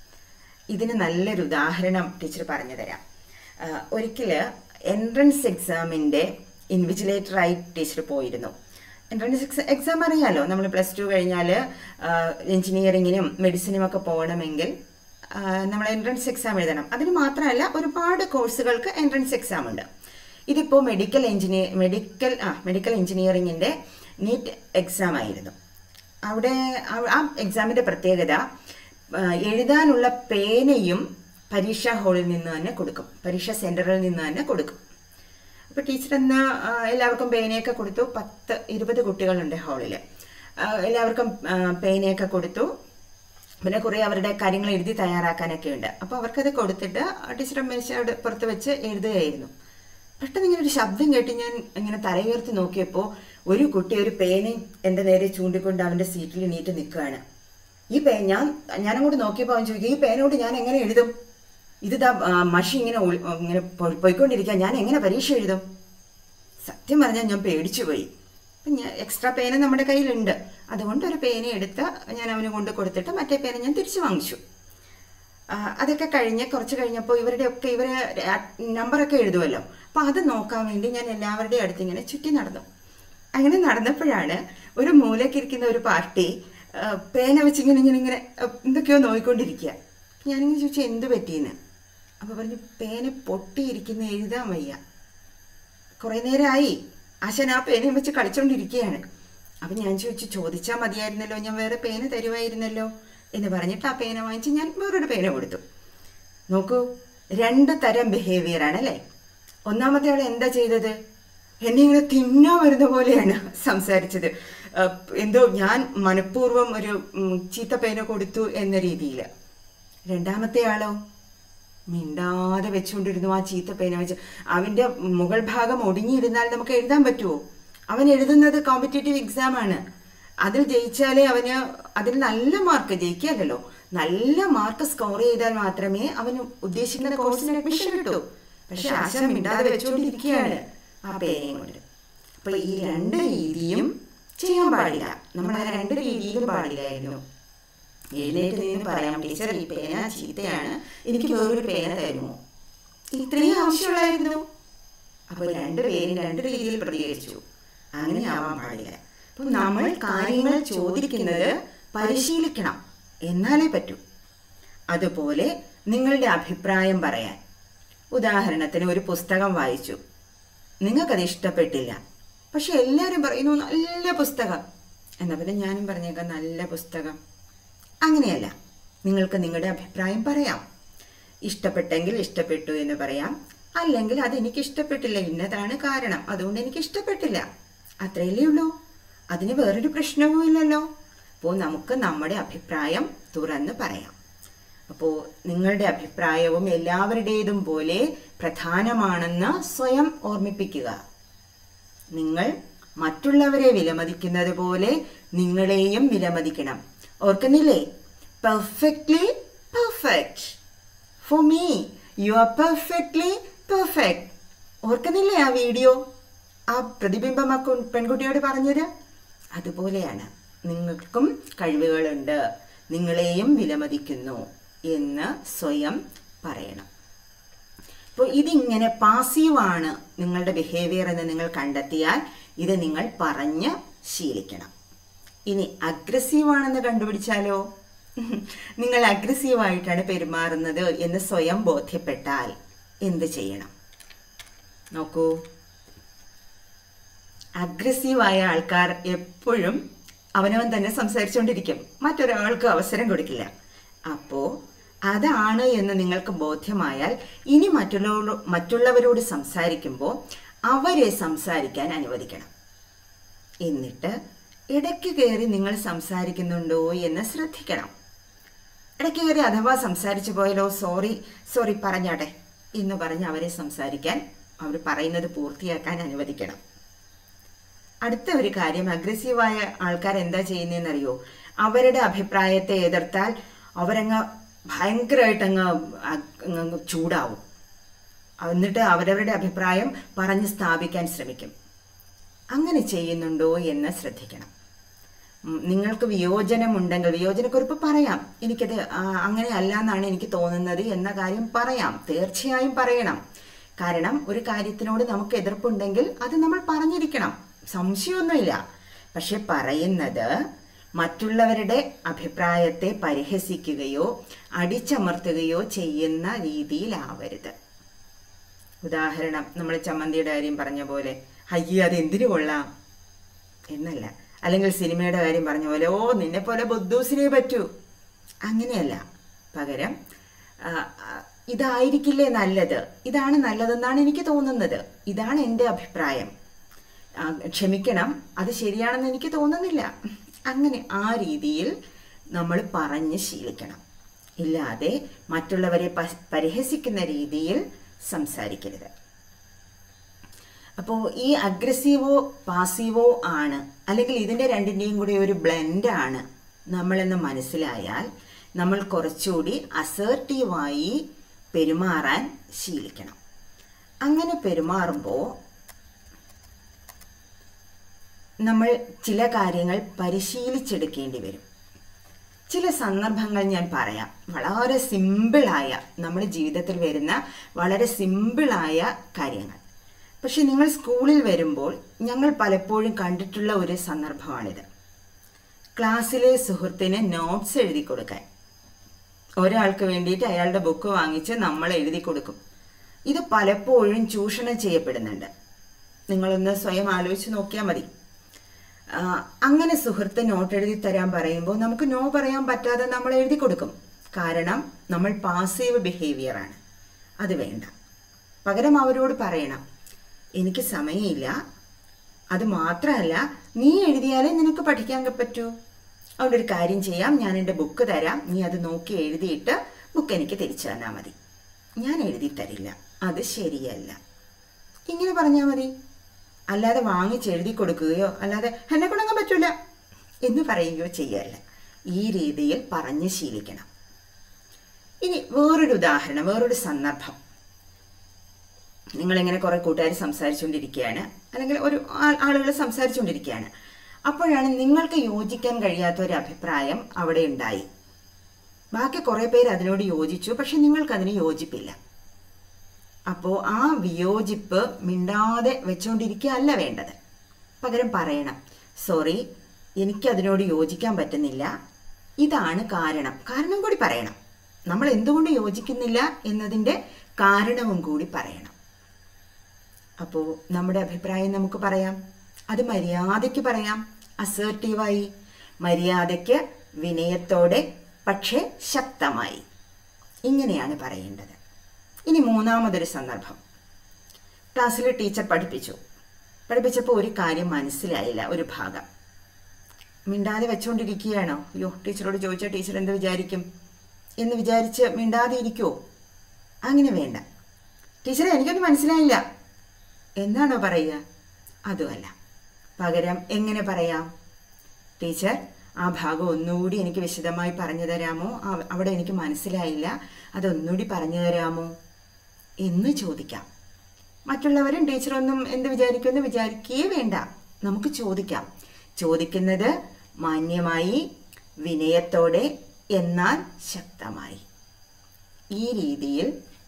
ഇതിന് നല്ലൊരു ഉദാഹരണം ടീച്ചർ പറഞ്ഞു തരാം ഒരിക്കൽ എൻട്രൻസ് എക്സാമിൻ്റെ ഇൻവിജിലേറ്ററായി ടീച്ചർ പോയിരുന്നു എൻട്രൻസ് എക്സാം അറിയാലോ നമ്മൾ പ്ലസ് ടു കഴിഞ്ഞാൽ എഞ്ചിനീയറിങ്ങിനും മെഡിസിനും ഒക്കെ പോകണമെങ്കിൽ നമ്മൾ എൻട്രൻസ് എക്സാം എഴുതണം അതിന് മാത്രമല്ല ഒരുപാട് കോഴ്സുകൾക്ക് എൻട്രൻസ് എക്സാം ഉണ്ട് ഇതിപ്പോൾ മെഡിക്കൽ എഞ്ചിനീയർ മെഡിക്കൽ ആ മെഡിക്കൽ എഞ്ചിനീയറിങ്ങിൻ്റെ നീറ്റ് എക്സാം ആയിരുന്നു അവിടെ ആ- ആ എക്സാമിൻ്റെ പ്രത്യേകത ആ, എഴുതാനുള്ള പേനയും പരീക്ഷാ ഹാളിൽ നിന്ന് തന്നെ കൊടുക്കും പരീക്ഷാ സെൻറ്ററിൽ നിന്ന് തന്നെ കൊടുക്കും അപ്പോൾ ടീച്ചർ എന്ന എല്ലാവർക്കും പേനയൊക്കെ കൊടുത്തു പത്ത് ഇരുപത് കുട്ടികളുണ്ട് ഹാളിൽ എല്ലാവർക്കും ആ, പേനയൊക്കെ കൊടുത്തു പിന്നെ കുറേ അവരുടെ കാര്യങ്ങൾ എഴുതി തയ്യാറാക്കാനൊക്കെ ഉണ്ട് അപ്പോൾ അവർക്കത് കൊടുത്തിട്ട് ടീച്ചർ മേശയുടെ പുറത്ത് വെച്ച് എഴുതുകയായിരുന്നു പെട്ടെന്ന് ഇങ്ങനെ ഒരു ശബ്ദം കേട്ട് ഞാൻ ഇങ്ങനെ തലയുയർത്തി നോക്കിയപ്പോൾ ഒരു കുട്ടി ഒരു പേനയും എൻ്റെ നേരെ ചൂണ്ടിക്കൊണ്ട് അവൻ്റെ സീറ്റിൽ നീറ്റ് നിൽക്കുകയാണ് ഈ പേ ഞാൻ ഞാനങ്ങോട്ട് നോക്കിയപ്പോൾ അവൻ ചോദിക്കും ഈ പേനോട് ഞാൻ എങ്ങനെ എഴുതും ഇത് ദാ ആ, മഷി ഇങ്ങനെ ഒളി- ഇങ്ങനെ പൊ- പോയിക്കൊണ്ടിരിക്കുക ഞാൻ എങ്ങനെ പരീക്ഷ എഴുതും സത്യം പറഞ്ഞാൽ ഞാൻ പേടിച്ചു പോയി അപ്പം ഞാൻ എക്സ്ട്രാ പേന നമ്മുടെ കയ്യിലുണ്ട് അതുകൊണ്ട് ഒരു പേന എടുത്ത് ഞാൻ അവന് കൊണ്ട് കൊടുത്തിട്ട് മറ്റേ പേന ഞാൻ തിരിച്ചു വാങ്ങിച്ചു ആ, അതൊക്കെ കഴിഞ്ഞ് കുറച്ച് കഴിഞ്ഞപ്പോൾ ഇവരുടെ ഒക്കെ ഇവരെ നമ്പറൊക്കെ എഴുതുമല്ലോ അപ്പോൾ അത് നോക്കാൻ വേണ്ടി ഞാൻ എല്ലാവരുടെയും അടുത്ത് ഇങ്ങനെ ചുറ്റി നടന്നു അങ്ങനെ നടന്നപ്പോഴാണ് ഒരു മൂലക്കിരിക്കുന്ന ഒരു പാർട്ടി ആ, പേന വെച്ച് ഇങ്ങനെ ഇങ്ങനെ ഇങ്ങനെ ആ, എന്തൊക്കെയോ നോയിക്കൊണ്ടിരിക്കുക ഞാനിങ്ങനെ ചോദിച്ചു എന്ത് പറ്റിയെന്ന് അപ്പോൾ പറഞ്ഞു പേന പൊട്ടിയിരിക്കുന്ന എഴുതാൻ വയ്യ കുറേ നേരമായി ആശാൻ ആ പേനയും വെച്ച് കളിച്ചോണ്ടിരിക്കുകയാണ് അപ്പം ഞാൻ ചോദിച്ചു ചോദിച്ചാൽ മതിയായിരുന്നല്ലോ ഞാൻ വേറെ പേന തരുമായിരുന്നല്ലോ എന്ന് പറഞ്ഞിട്ട് ആ പേന വാങ്ങിച്ച് ഞാൻ വേറൊരു പേന കൊടുത്തു നോക്കൂ രണ്ട് തരം ബിഹേവിയർ ആണ് അല്ലേ ഒന്നാമത്തെ ആൾ എന്താ ചെയ്തത് എന്നെ ഇങ്ങനെ തിന്നാൻ വരുന്ന പോലെയാണ് സംസാരിച്ചത് അഹ് എന്തോ ഞാൻ മനഃപൂർവ്വം ഒരു ഉം, ചീത്ത പേന കൊടുത്തു എന്ന രീതിയിൽ രണ്ടാമത്തെ ആളോ മിണ്ടാതെ വെച്ചുകൊണ്ടിരുന്നു ആ ചീത്ത പേന വെച്ച് അവന്റെ മുകൾ ഭാഗം ഒടുങ്ങിയിരുന്നാൽ നമുക്ക് എഴുതാൻ പറ്റുമോ അവൻ എഴുതുന്നത് കോമ്പറ്റേറ്റീവ് എക്സാം ആണ് അതിൽ ജയിച്ചാലേ അവന് അതിൽ നല്ല മാർക്ക് ജയിക്കാമല്ലോ നല്ല മാർക്ക് സ്കോർ ചെയ്താൽ മാത്രമേ അവന് ഉദ്ദേശിക്കുന്ന കോഴ്സിന് അഡ്മിഷൻ കിട്ടൂ പക്ഷെ ആശ മിണ്ടാതെ വെച്ചുകൊണ്ടിരിക്കുകയാണ് ആ പേനയും കൊണ്ട് അപ്പൊ ഈ രണ്ട് രീതിയും ചെയ്യാൻ പാടില്ല നമ്മൾ ആ രണ്ട് രീതിയിലും പാടില്ലായിരുന്നു എഴുന്നേറ്റ് നിന്ന് പറയാം ടീച്ചർ ഈ പേന ചീത്തയാണ് എനിക്ക് വേറൊരു പേന തരുമോ ഇത്രയും ആവശ്യമുള്ളായിരുന്നു അപ്പോൾ രണ്ടുപേരും രണ്ട് രീതിയിൽ പ്രതികരിച്ചു അങ്ങനെ ആവാൻ പാടില്ല അപ്പോൾ നമ്മൾ കാര്യങ്ങൾ ചോദിക്കുന്നത് പരിശീലിക്കണം എന്നാലേ പറ്റൂ അതുപോലെ നിങ്ങളുടെ അഭിപ്രായം പറയാൻ ഉദാഹരണത്തിന് ഒരു പുസ്തകം വായിച്ചു നിങ്ങൾക്കത് ഇഷ്ടപ്പെട്ടില്ല പക്ഷെ എല്ലാവരും പറയുന്നു നല്ല പുസ്തകം എന്നാൽ പിന്നെ ഞാനും പറഞ്ഞേക്കാം നല്ല പുസ്തകം അങ്ങനെയല്ല നിങ്ങൾക്ക് നിങ്ങളുടെ അഭിപ്രായം പറയാം ഇഷ്ടപ്പെട്ടെങ്കിൽ ഇഷ്ടപ്പെട്ടു എന്ന് പറയാം അല്ലെങ്കിൽ അത് എനിക്ക് ഇഷ്ടപ്പെട്ടില്ല ഇന്നതാണ് കാരണം അതുകൊണ്ട് എനിക്ക് ഇഷ്ടപ്പെട്ടില്ല അത്രയല്ലേ ഉള്ളൂ അതിന് വേറൊരു പ്രശ്നവും ഇല്ലല്ലോ അപ്പോൾ നമുക്ക് നമ്മുടെ അഭിപ്രായം തുറന്ന് പറയാം അപ്പോൾ നിങ്ങളുടെ അഭിപ്രായവും എല്ലാവരുടേതും പോലെ പ്രധാനമാണെന്ന് സ്വയം ഓർമ്മിപ്പിക്കുക നിങ്ങൾ മറ്റുള്ളവരെ വിലമതിക്കുന്നത് പോലെ നിങ്ങളെയും വിലമതിക്കണം ഓർക്കുന്നില്ലേ perfectly perfect for me you are perfectly perfect ഓർക്കുന്നില്ലേ ആ വീഡിയോ ആ പ്രതിബിംബം ആ കു- പെൺകുട്ടിയോട് പറഞ്ഞത് അതുപോലെയാണ് നിങ്ങൾക്കും കഴിവുകളുണ്ട് നിങ്ങളെയും വിലമതിക്കുന്നു എന്ന് സ്വയം പറയണം അപ്പോൾ ഇതിങ്ങനെ പാസീവാണ് നിങ്ങളുടെ ബിഹേവിയർ എന്ന് നിങ്ങൾ കണ്ടെത്തിയാൽ ഇത് നിങ്ങൾ പറഞ്ഞ് ശീലിക്കണം ഇനി അഗ്രസീവ് ആണെന്ന് കണ്ടുപിടിച്ചാലോ നിങ്ങൾ അഗ്രസീവായിട്ടാണ് പെരുമാറുന്നത് എന്ന് സ്വയം ബോധ്യപ്പെട്ടാൽ എന്ത് ചെയ്യണം നോക്കൂ അഗ്രസീവായ ആൾക്കാർ എപ്പോഴും അവനവൻ തന്നെ സംസാരിച്ചുകൊണ്ടിരിക്കും മറ്റൊരാൾക്ക് അവസരം കൊടുക്കില്ല അപ്പോൾ അതാണ് എന്ന് നിങ്ങൾക്ക് ബോധ്യമായാൽ ഇനി മറ്റുള്ളവരോട് മറ്റുള്ളവരോട് സംസാരിക്കുമ്പോൾ അവരെ സംസാരിക്കാൻ അനുവദിക്കണം എന്നിട്ട് ഇടയ്ക്ക് കയറി നിങ്ങൾ സംസാരിക്കുന്നുണ്ടോ എന്ന് ശ്രദ്ധിക്കണം ഇടയ്ക്ക് കയറി അഥവാ സംസാരിച്ചു പോയാലോ സോറി സോറി പറഞ്ഞാട്ടെ എന്ന് പറഞ്ഞ് അവരെ സംസാരിക്കാൻ അവർ പറയുന്നത് പൂർത്തിയാക്കാൻ അനുവദിക്കണം അടുത്ത ഒരു കാര്യം അഗ്രസീവായ ആൾക്കാർ എന്താ ചെയ്യുന്നതെന്നറിയോ അവരുടെ അഭിപ്രായത്തെ എതിർത്താൽ അവരങ്ങ് ഭയങ്കരമായിട്ട് അങ്ങ് അ- അങ്ങ് ചൂടാവും എന്നിട്ട് അവരവരുടെ അഭിപ്രായം പറഞ്ഞ് സ്ഥാപിക്കാൻ ശ്രമിക്കും അങ്ങനെ ചെയ്യുന്നുണ്ടോ എന്ന് ശ്രദ്ധിക്കണം ഉം, നിങ്ങൾക്ക് വിയോജനമുണ്ടെങ്കിൽ വിയോജനക്കുറിപ്പ് പറയാം എനിക്കത് ആ, അങ്ങനെ അല്ല എന്നാണ് എനിക്ക് തോന്നുന്നത് എന്ന കാര്യം പറയാം തീർച്ചയായും പറയണം കാരണം ഒരു കാര്യത്തിനോട് നമുക്ക് എതിർപ്പുണ്ടെങ്കിൽ അത് നമ്മൾ പറഞ്ഞിരിക്കണം സംശയമൊന്നുമില്ല പക്ഷെ പറയുന്നത് മറ്റുള്ളവരുടെ അഭിപ്രായത്തെ പരിഹസിക്കുകയോ അടിച്ചമർത്തുകയോ ചെയ്യുന്ന രീതിയിലാവരുത് ഉദാഹരണം നമ്മൾ ചമ്മന്തിയുടെ കാര്യം പറഞ്ഞ പോലെ അയ്യേ അത് എന്തിനു കൊള്ളാം എന്നല്ല അല്ലെങ്കിൽ സിനിമയുടെ കാര്യം പറഞ്ഞ പോലെ ഓ നിന്നെ പോലെ ബുദ്ധൂസിനെ പറ്റൂ അങ്ങനെയല്ല പകരം ആ, ആ, ഇതായിരിക്കില്ലേ നല്ലത് ഇതാണ് നല്ലതെന്നാണ് എനിക്ക് തോന്നുന്നത് ഇതാണ് എൻ്റെ അഭിപ്രായം ആ, ക്ഷമിക്കണം അത് ശരിയാണെന്ന് എനിക്ക് തോന്നുന്നില്ല അങ്ങനെ ആ രീതിയിൽ നമ്മൾ പറഞ്ഞ് ശീലിക്കണം ഇല്ലാതെ മറ്റുള്ളവരെ പ- പരിഹസിക്കുന്ന രീതിയിൽ സംസാരിക്കരുത് അപ്പോൾ ഈ അഗ്രസീവോ പാസീവോ ആണ് അല്ലെങ്കിൽ ഇതിൻ്റെ രണ്ടിൻ്റെയും കൂടി ഒരു ബ്ലെൻഡാണ് നമ്മളെന്ന് മനസ്സിലായാൽ നമ്മൾ കുറച്ചുകൂടി അസേർട്ടീവായി പെരുമാറാൻ ശീലിക്കണം അങ്ങനെ പെരുമാറുമ്പോൾ നമ്മൾ ചില കാര്യങ്ങൾ പരിശീലിച്ചെടുക്കേണ്ടി വരും ചില സന്ദർഭങ്ങൾ ഞാൻ പറയാം വളരെ സിമ്പിളായ നമ്മുടെ ജീവിതത്തിൽ വരുന്ന വളരെ സിമ്പിളായ കാര്യങ്ങൾ പക്ഷെ നിങ്ങൾ സ്കൂളിൽ വരുമ്പോൾ ഞങ്ങൾ പലപ്പോഴും കണ്ടിട്ടുള്ള ഒരു സന്ദർഭമാണിത് ക്ലാസ്സിലെ സുഹൃത്തിന് നോട്ട്സ് എഴുതി കൊടുക്കാൻ ഒരാൾക്ക് വേണ്ടിയിട്ട് അയാളുടെ ബുക്ക് വാങ്ങിച്ച് നമ്മൾ എഴുതി കൊടുക്കും ഇത് പലപ്പോഴും ചൂഷണം ചെയ്യപ്പെടുന്നുണ്ട് നിങ്ങളൊന്ന് സ്വയം ആലോചിച്ച് നോക്കിയാൽ മതി ആ, അങ്ങനെ സുഹൃത്ത് നോട്ട് എഴുതി തരാൻ പറയുമ്പോൾ നമുക്ക് നോ പറയാൻ പറ്റാതെ നമ്മൾ എഴുതി കൊടുക്കും കാരണം നമ്മൾ പാസീവ് ബിഹേവിയറാണ് അത് വേണ്ട പകരം അവരോട് പറയണം എനിക്ക് സമയമില്ല അത് മാത്രമല്ല നീ എഴുതിയാലേ നിനക്ക് പഠിക്കാൻ പറ്റൂ അതുകൊണ്ട് ഒരു കാര്യം ചെയ്യാം ഞാൻ എൻ്റെ ബുക്ക് തരാം നീ അത് നോക്കി എഴുതിയിട്ട് ബുക്ക് എനിക്ക് തിരിച്ചു തന്നാൽ മതി ഞാൻ എഴുതി തരില്ല അത് ശരിയല്ല ഇങ്ങനെ പറഞ്ഞാൽ മതി അല്ലാതെ വാങ്ങിച്ച് എഴുതി കൊടുക്കുകയോ അല്ലാതെ എന്നെ കൊണ്ടങ്ങാൻ പറ്റൂല എന്ന് പറയുകയോ ചെയ്യല്ല ഈ രീതിയിൽ പറഞ്ഞ് ശീലിക്കണം ഇനി വേറൊരു ഉദാഹരണം വേറൊരു സന്ദർഭം നിങ്ങളിങ്ങനെ കുറെ കൂട്ടുകാർ സംസാരിച്ചുകൊണ്ടിരിക്കുകയാണ് അല്ലെങ്കിൽ ഒരു ആളുകൾ സംസാരിച്ചുകൊണ്ടിരിക്കുകയാണ് അപ്പോഴാണ് നിങ്ങൾക്ക് യോജിക്കാൻ കഴിയാത്ത ഒരു അഭിപ്രായം അവിടെ ഉണ്ടായി ബാക്കി കുറേ പേര് അതിനോട് യോജിച്ചു പക്ഷെ നിങ്ങൾക്ക് അതിന് യോജിപ്പില്ല അപ്പോൾ ആ വിയോജിപ്പ് മിണ്ടാതെ വെച്ചുകൊണ്ടിരിക്കുകയല്ല വേണ്ടത് പകരം പറയണം സോറി എനിക്കതിനോട് യോജിക്കാൻ പറ്റുന്നില്ല ഇതാണ് കാരണം കാരണം കൂടി പറയണം നമ്മൾ എന്തുകൊണ്ട് യോജിക്കുന്നില്ല എന്നതിൻ്റെ കാരണവും കൂടി പറയണം അപ്പോൾ നമ്മുടെ അഭിപ്രായം നമുക്ക് പറയാം അത് മര്യാദയ്ക്ക് പറയാം അസേർട്ടീവായി മര്യാദയ്ക്ക് വിനയത്തോടെ പക്ഷേ ശക്തമായി ഇങ്ങനെയാണ് പറയേണ്ടത് ഇനി മൂന്നാമതൊരു സന്ദർഭം ക്ലാസ്സിൽ ടീച്ചർ പഠിപ്പിച്ചു പഠിപ്പിച്ചപ്പോൾ ഒരു കാര്യം മനസ്സിലായില്ല ഒരു ഭാഗം മിണ്ടാതെ വെച്ചുകൊണ്ടിരിക്കുകയാണോ അയ്യോ ടീച്ചറോട് ചോദിച്ചാൽ ടീച്ചർ എന്ത് വിചാരിക്കും എന്ന് വിചാരിച്ച് മിണ്ടാതെ ഇരിക്കുമോ അങ്ങനെ വേണ്ട ടീച്ചറെ എനിക്കൊന്നും മനസ്സിലായില്ല എന്നാണോ പറയുക അതുമല്ല പകരം എങ്ങനെ പറയാം ടീച്ചർ ആ ഭാഗം ഒന്നുകൂടി എനിക്ക് വിശദമായി പറഞ്ഞു തരാമോ ആ- അവിടെ എനിക്ക് മനസ്സിലായില്ല അതൊന്നുകൂടി പറഞ്ഞു തരാമോ എന്ന് ചോദിക്കാം മറ്റുള്ളവരും ടീച്ചറൊന്നും എന്ത് വിചാരിക്കുമെന്ന് വിചാരിക്കുകയേ വേണ്ട നമുക്ക് ചോദിക്കാം ചോദിക്കുന്നത് മാന്യമായി വിനയത്തോടെ എന്നാൽ ശക്തമായി ഈ രീതിയിൽ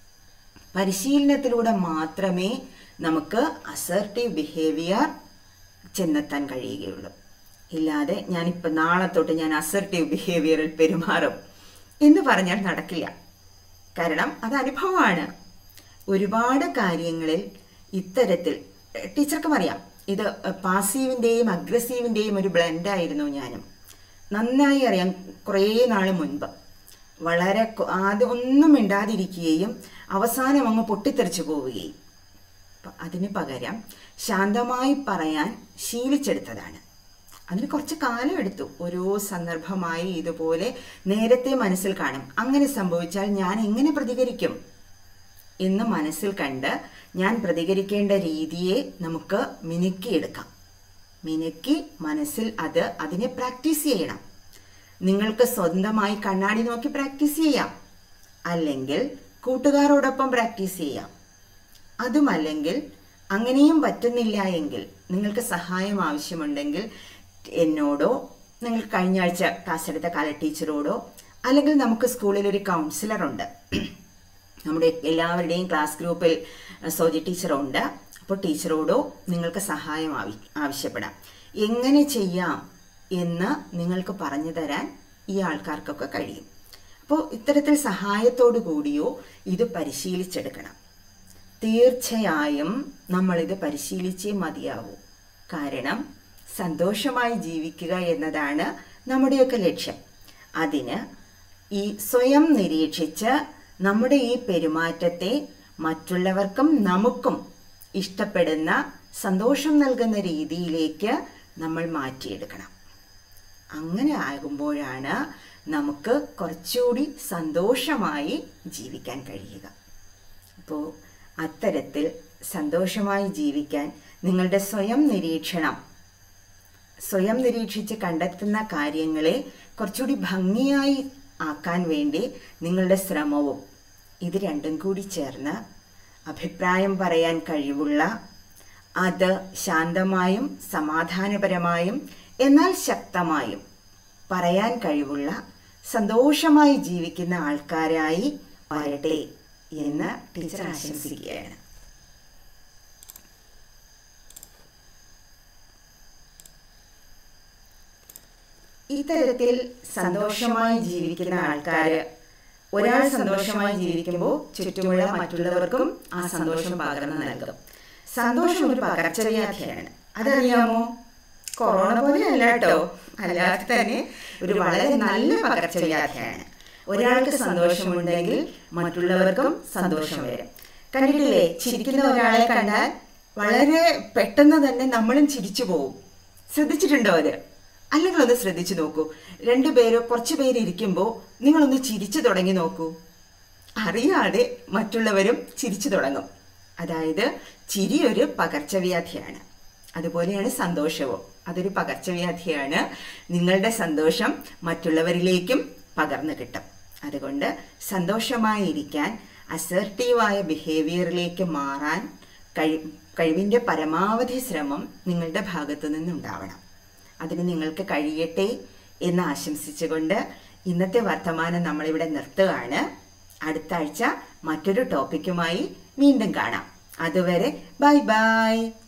പരിശീലനത്തിലൂടെ മാത്രമേ നമുക്ക് അസർട്ടീവ് ബിഹേവിയർ ചെന്നെത്താൻ കഴിയുകയുള്ളൂ ഇല്ലാതെ ഞാനിപ്പോൾ നാളെ തൊട്ട് ഞാൻ അസർട്ടീവ് ബിഹേവിയറിൽ പെരുമാറും എന്ന് പറഞ്ഞാൽ നടക്കില്ല കാരണം അത് അനുഭവമാണ് ഒരുപാട് കാര്യങ്ങളിൽ ഇത്തരത്തിൽ എഹ്, ടീച്ചർക്കും അറിയാം ഇത് പാസീവിൻ്റെയും അഗ്രസീവിൻ്റെയും ഒരു ബ്ലെൻഡായിരുന്നു ഞാനും നന്നായി അറിയാം കുറേ നാൾ മുൻപ് വളരെ കൊ- ആദ്യം ഒന്നും മിണ്ടാതിരിക്കുകയും അവസാനം അങ്ങ് പൊട്ടിത്തെറിച്ചു പോവുകയും പ- അതിന് പകരം ശാന്തമായി പറയാൻ ശീലിച്ചെടുത്തതാണ് അതിന് കുറച്ച് കാലം എടുത്തു ഓരോ സന്ദർഭമായി ഇതുപോലെ നേരത്തെ മനസ്സിൽ കാണും അങ്ങനെ സംഭവിച്ചാൽ ഞാൻ എങ്ങനെ പ്രതികരിക്കും എന്ന് മനസ്സിൽ കണ്ട് ഞാൻ പ്രതികരിക്കേണ്ട രീതിയെ നമുക്ക് മിനുക്കിയെടുക്കാം മിനുക്കി മനസ്സിൽ അത് അതിനെ പ്രാക്ടീസ് ചെയ്യണം നിങ്ങൾക്ക് സ്വന്തമായി കണ്ണാടി നോക്കി പ്രാക്ടീസ് ചെയ്യാം അല്ലെങ്കിൽ കൂട്ടുകാരോടൊപ്പം പ്രാക്ടീസ് ചെയ്യാം അതുമല്ലെങ്കിൽ അങ്ങനെയും പറ്റുന്നില്ല എങ്കിൽ നിങ്ങൾക്ക് സഹായം ആവശ്യമുണ്ടെങ്കിൽ എന്നോടോ നിങ്ങൾ കഴിഞ്ഞ ആഴ്ച ക്ലാസ് എടുത്ത കല ടീച്ചറോടോ അല്ലെങ്കിൽ നമുക്ക് സ്കൂളിൽ ഒരു കൗൺസിലറുണ്ട് നമ്മുടെ എല്ലാവരുടെയും ക്ലാസ് ഗ്രൂപ്പിൽ അഹ്, സോജി ടീച്ചറുണ്ട് അപ്പോൾ ടീച്ചറോടോ നിങ്ങൾക്ക് സഹായം ആവി ആവശ്യപ്പെടാം എങ്ങനെ ചെയ്യാം എന്ന് നിങ്ങൾക്ക് പറഞ്ഞു തരാൻ ഈ ആൾക്കാർക്കൊക്കെ കഴിയും അപ്പോൾ ഇത്തരത്തിൽ സഹായത്തോടു കൂടിയോ ഇത് പരിശീലിച്ചെടുക്കണം തീർച്ചയായും നമ്മളിത് പരിശീലിച്ചേ മതിയാവൂ കാരണം സന്തോഷമായി ജീവിക്കുക എന്നതാണ് നമ്മുടെയൊക്കെ ലക്ഷ്യം അതിന് ഈ സ്വയം നിരീക്ഷിച്ച് നമ്മുടെ ഈ പെരുമാറ്റത്തെ മറ്റുള്ളവർക്കും നമുക്കും ഇഷ്ടപ്പെടുന്ന സന്തോഷം നൽകുന്ന രീതിയിലേക്ക് നമ്മൾ മാറ്റിയെടുക്കണം അങ്ങനെ ആകുമ്പോഴാണ് നമുക്ക് കുറച്ചുകൂടി സന്തോഷമായി ജീവിക്കാൻ കഴിയുക അപ്പോൾ അത്തരത്തിൽ സന്തോഷമായി ജീവിക്കാൻ നിങ്ങളുടെ സ്വയം നിരീക്ഷണം സ്വയം നിരീക്ഷിച്ച് കണ്ടെത്തുന്ന കാര്യങ്ങളെ കുറച്ചുകൂടി ഭംഗിയായി ആക്കാൻ വേണ്ടി നിങ്ങളുടെ ശ്രമവും ഇത് രണ്ടും കൂടി ചേർന്ന് അഭിപ്രായം പറയാൻ കഴിവുള്ള അത് ശാന്തമായും സമാധാനപരമായും എന്നാൽ ശക്തമായും പറയാൻ കഴിവുള്ള സന്തോഷമായി ജീവിക്കുന്ന ആൾക്കാരായി വരട്ടെ എന്ന് ടീച്ചർ ആശംസിക്കുകയാണ് ഇത്തരത്തിൽ സന്തോഷമായി ജീവിക്കുന്ന ആൾക്കാര് ഒരാൾ സന്തോഷമായി ജീവിക്കുമ്പോൾ ചുറ്റുമുള്ള മറ്റുള്ളവർക്കും ആ സന്തോഷം പകർന്നു നൽകും സന്തോഷം ഒരു പകർച്ചവ്യാധിയാണ് അതറിയാമോ കൊറോണ പോലെ അല്ല കേട്ടോ അല്ലാതെ തന്നെ ഒരു വളരെ നല്ല പകർച്ചവ്യാധിയാണ് ഒരാൾക്ക് സന്തോഷമുണ്ടെങ്കിൽ മറ്റുള്ളവർക്കും സന്തോഷം വരും കണ്ടിട്ടില്ലേ ചിരിക്കുന്ന ഒരാളെ കണ്ടാൽ വളരെ പെട്ടെന്ന് തന്നെ നമ്മളും ചിരിച്ചു പോകും ശ്രദ്ധിച്ചിട്ടുണ്ടോ അത് അല്ലെങ്കിൽ ഒന്ന് ശ്രദ്ധിച്ചു നോക്കൂ രണ്ടു പേരോ കുറച്ചു പേര് ഇരിക്കുമ്പോൾ നിങ്ങളൊന്ന് ചിരിച്ചു തുടങ്ങി നോക്കൂ അറിയാതെ മറ്റുള്ളവരും ചിരിച്ചു തുടങ്ങും അതായത് ചിരി ഒരു പകർച്ചവ്യാധിയാണ് അതുപോലെയാണ് സന്തോഷവും അതൊരു പകർച്ചവ്യാധിയാണ് നിങ്ങളുടെ സന്തോഷം മറ്റുള്ളവരിലേക്കും പകർന്നു കിട്ടും അതുകൊണ്ട് സന്തോഷമായി ഇരിക്കാൻ അസർട്ടീവായ ബിഹേവിയറിലേക്ക് മാറാൻ കഴി കഴിവിൻ്റെ പരമാവധി ശ്രമം നിങ്ങളുടെ ഭാഗത്തു നിന്നുണ്ടാവണം അതിന് നിങ്ങൾക്ക് കഴിയട്ടെ എന്ന് ആശംസിച്ചുകൊണ്ട് ഇന്നത്തെ വർത്തമാനം നമ്മളിവിടെ നിർത്തുകയാണ് അടുത്ത ആഴ്ച മറ്റൊരു ടോപ്പിക്കുമായി വീണ്ടും കാണാം അതുവരെ ബൈ ബൈ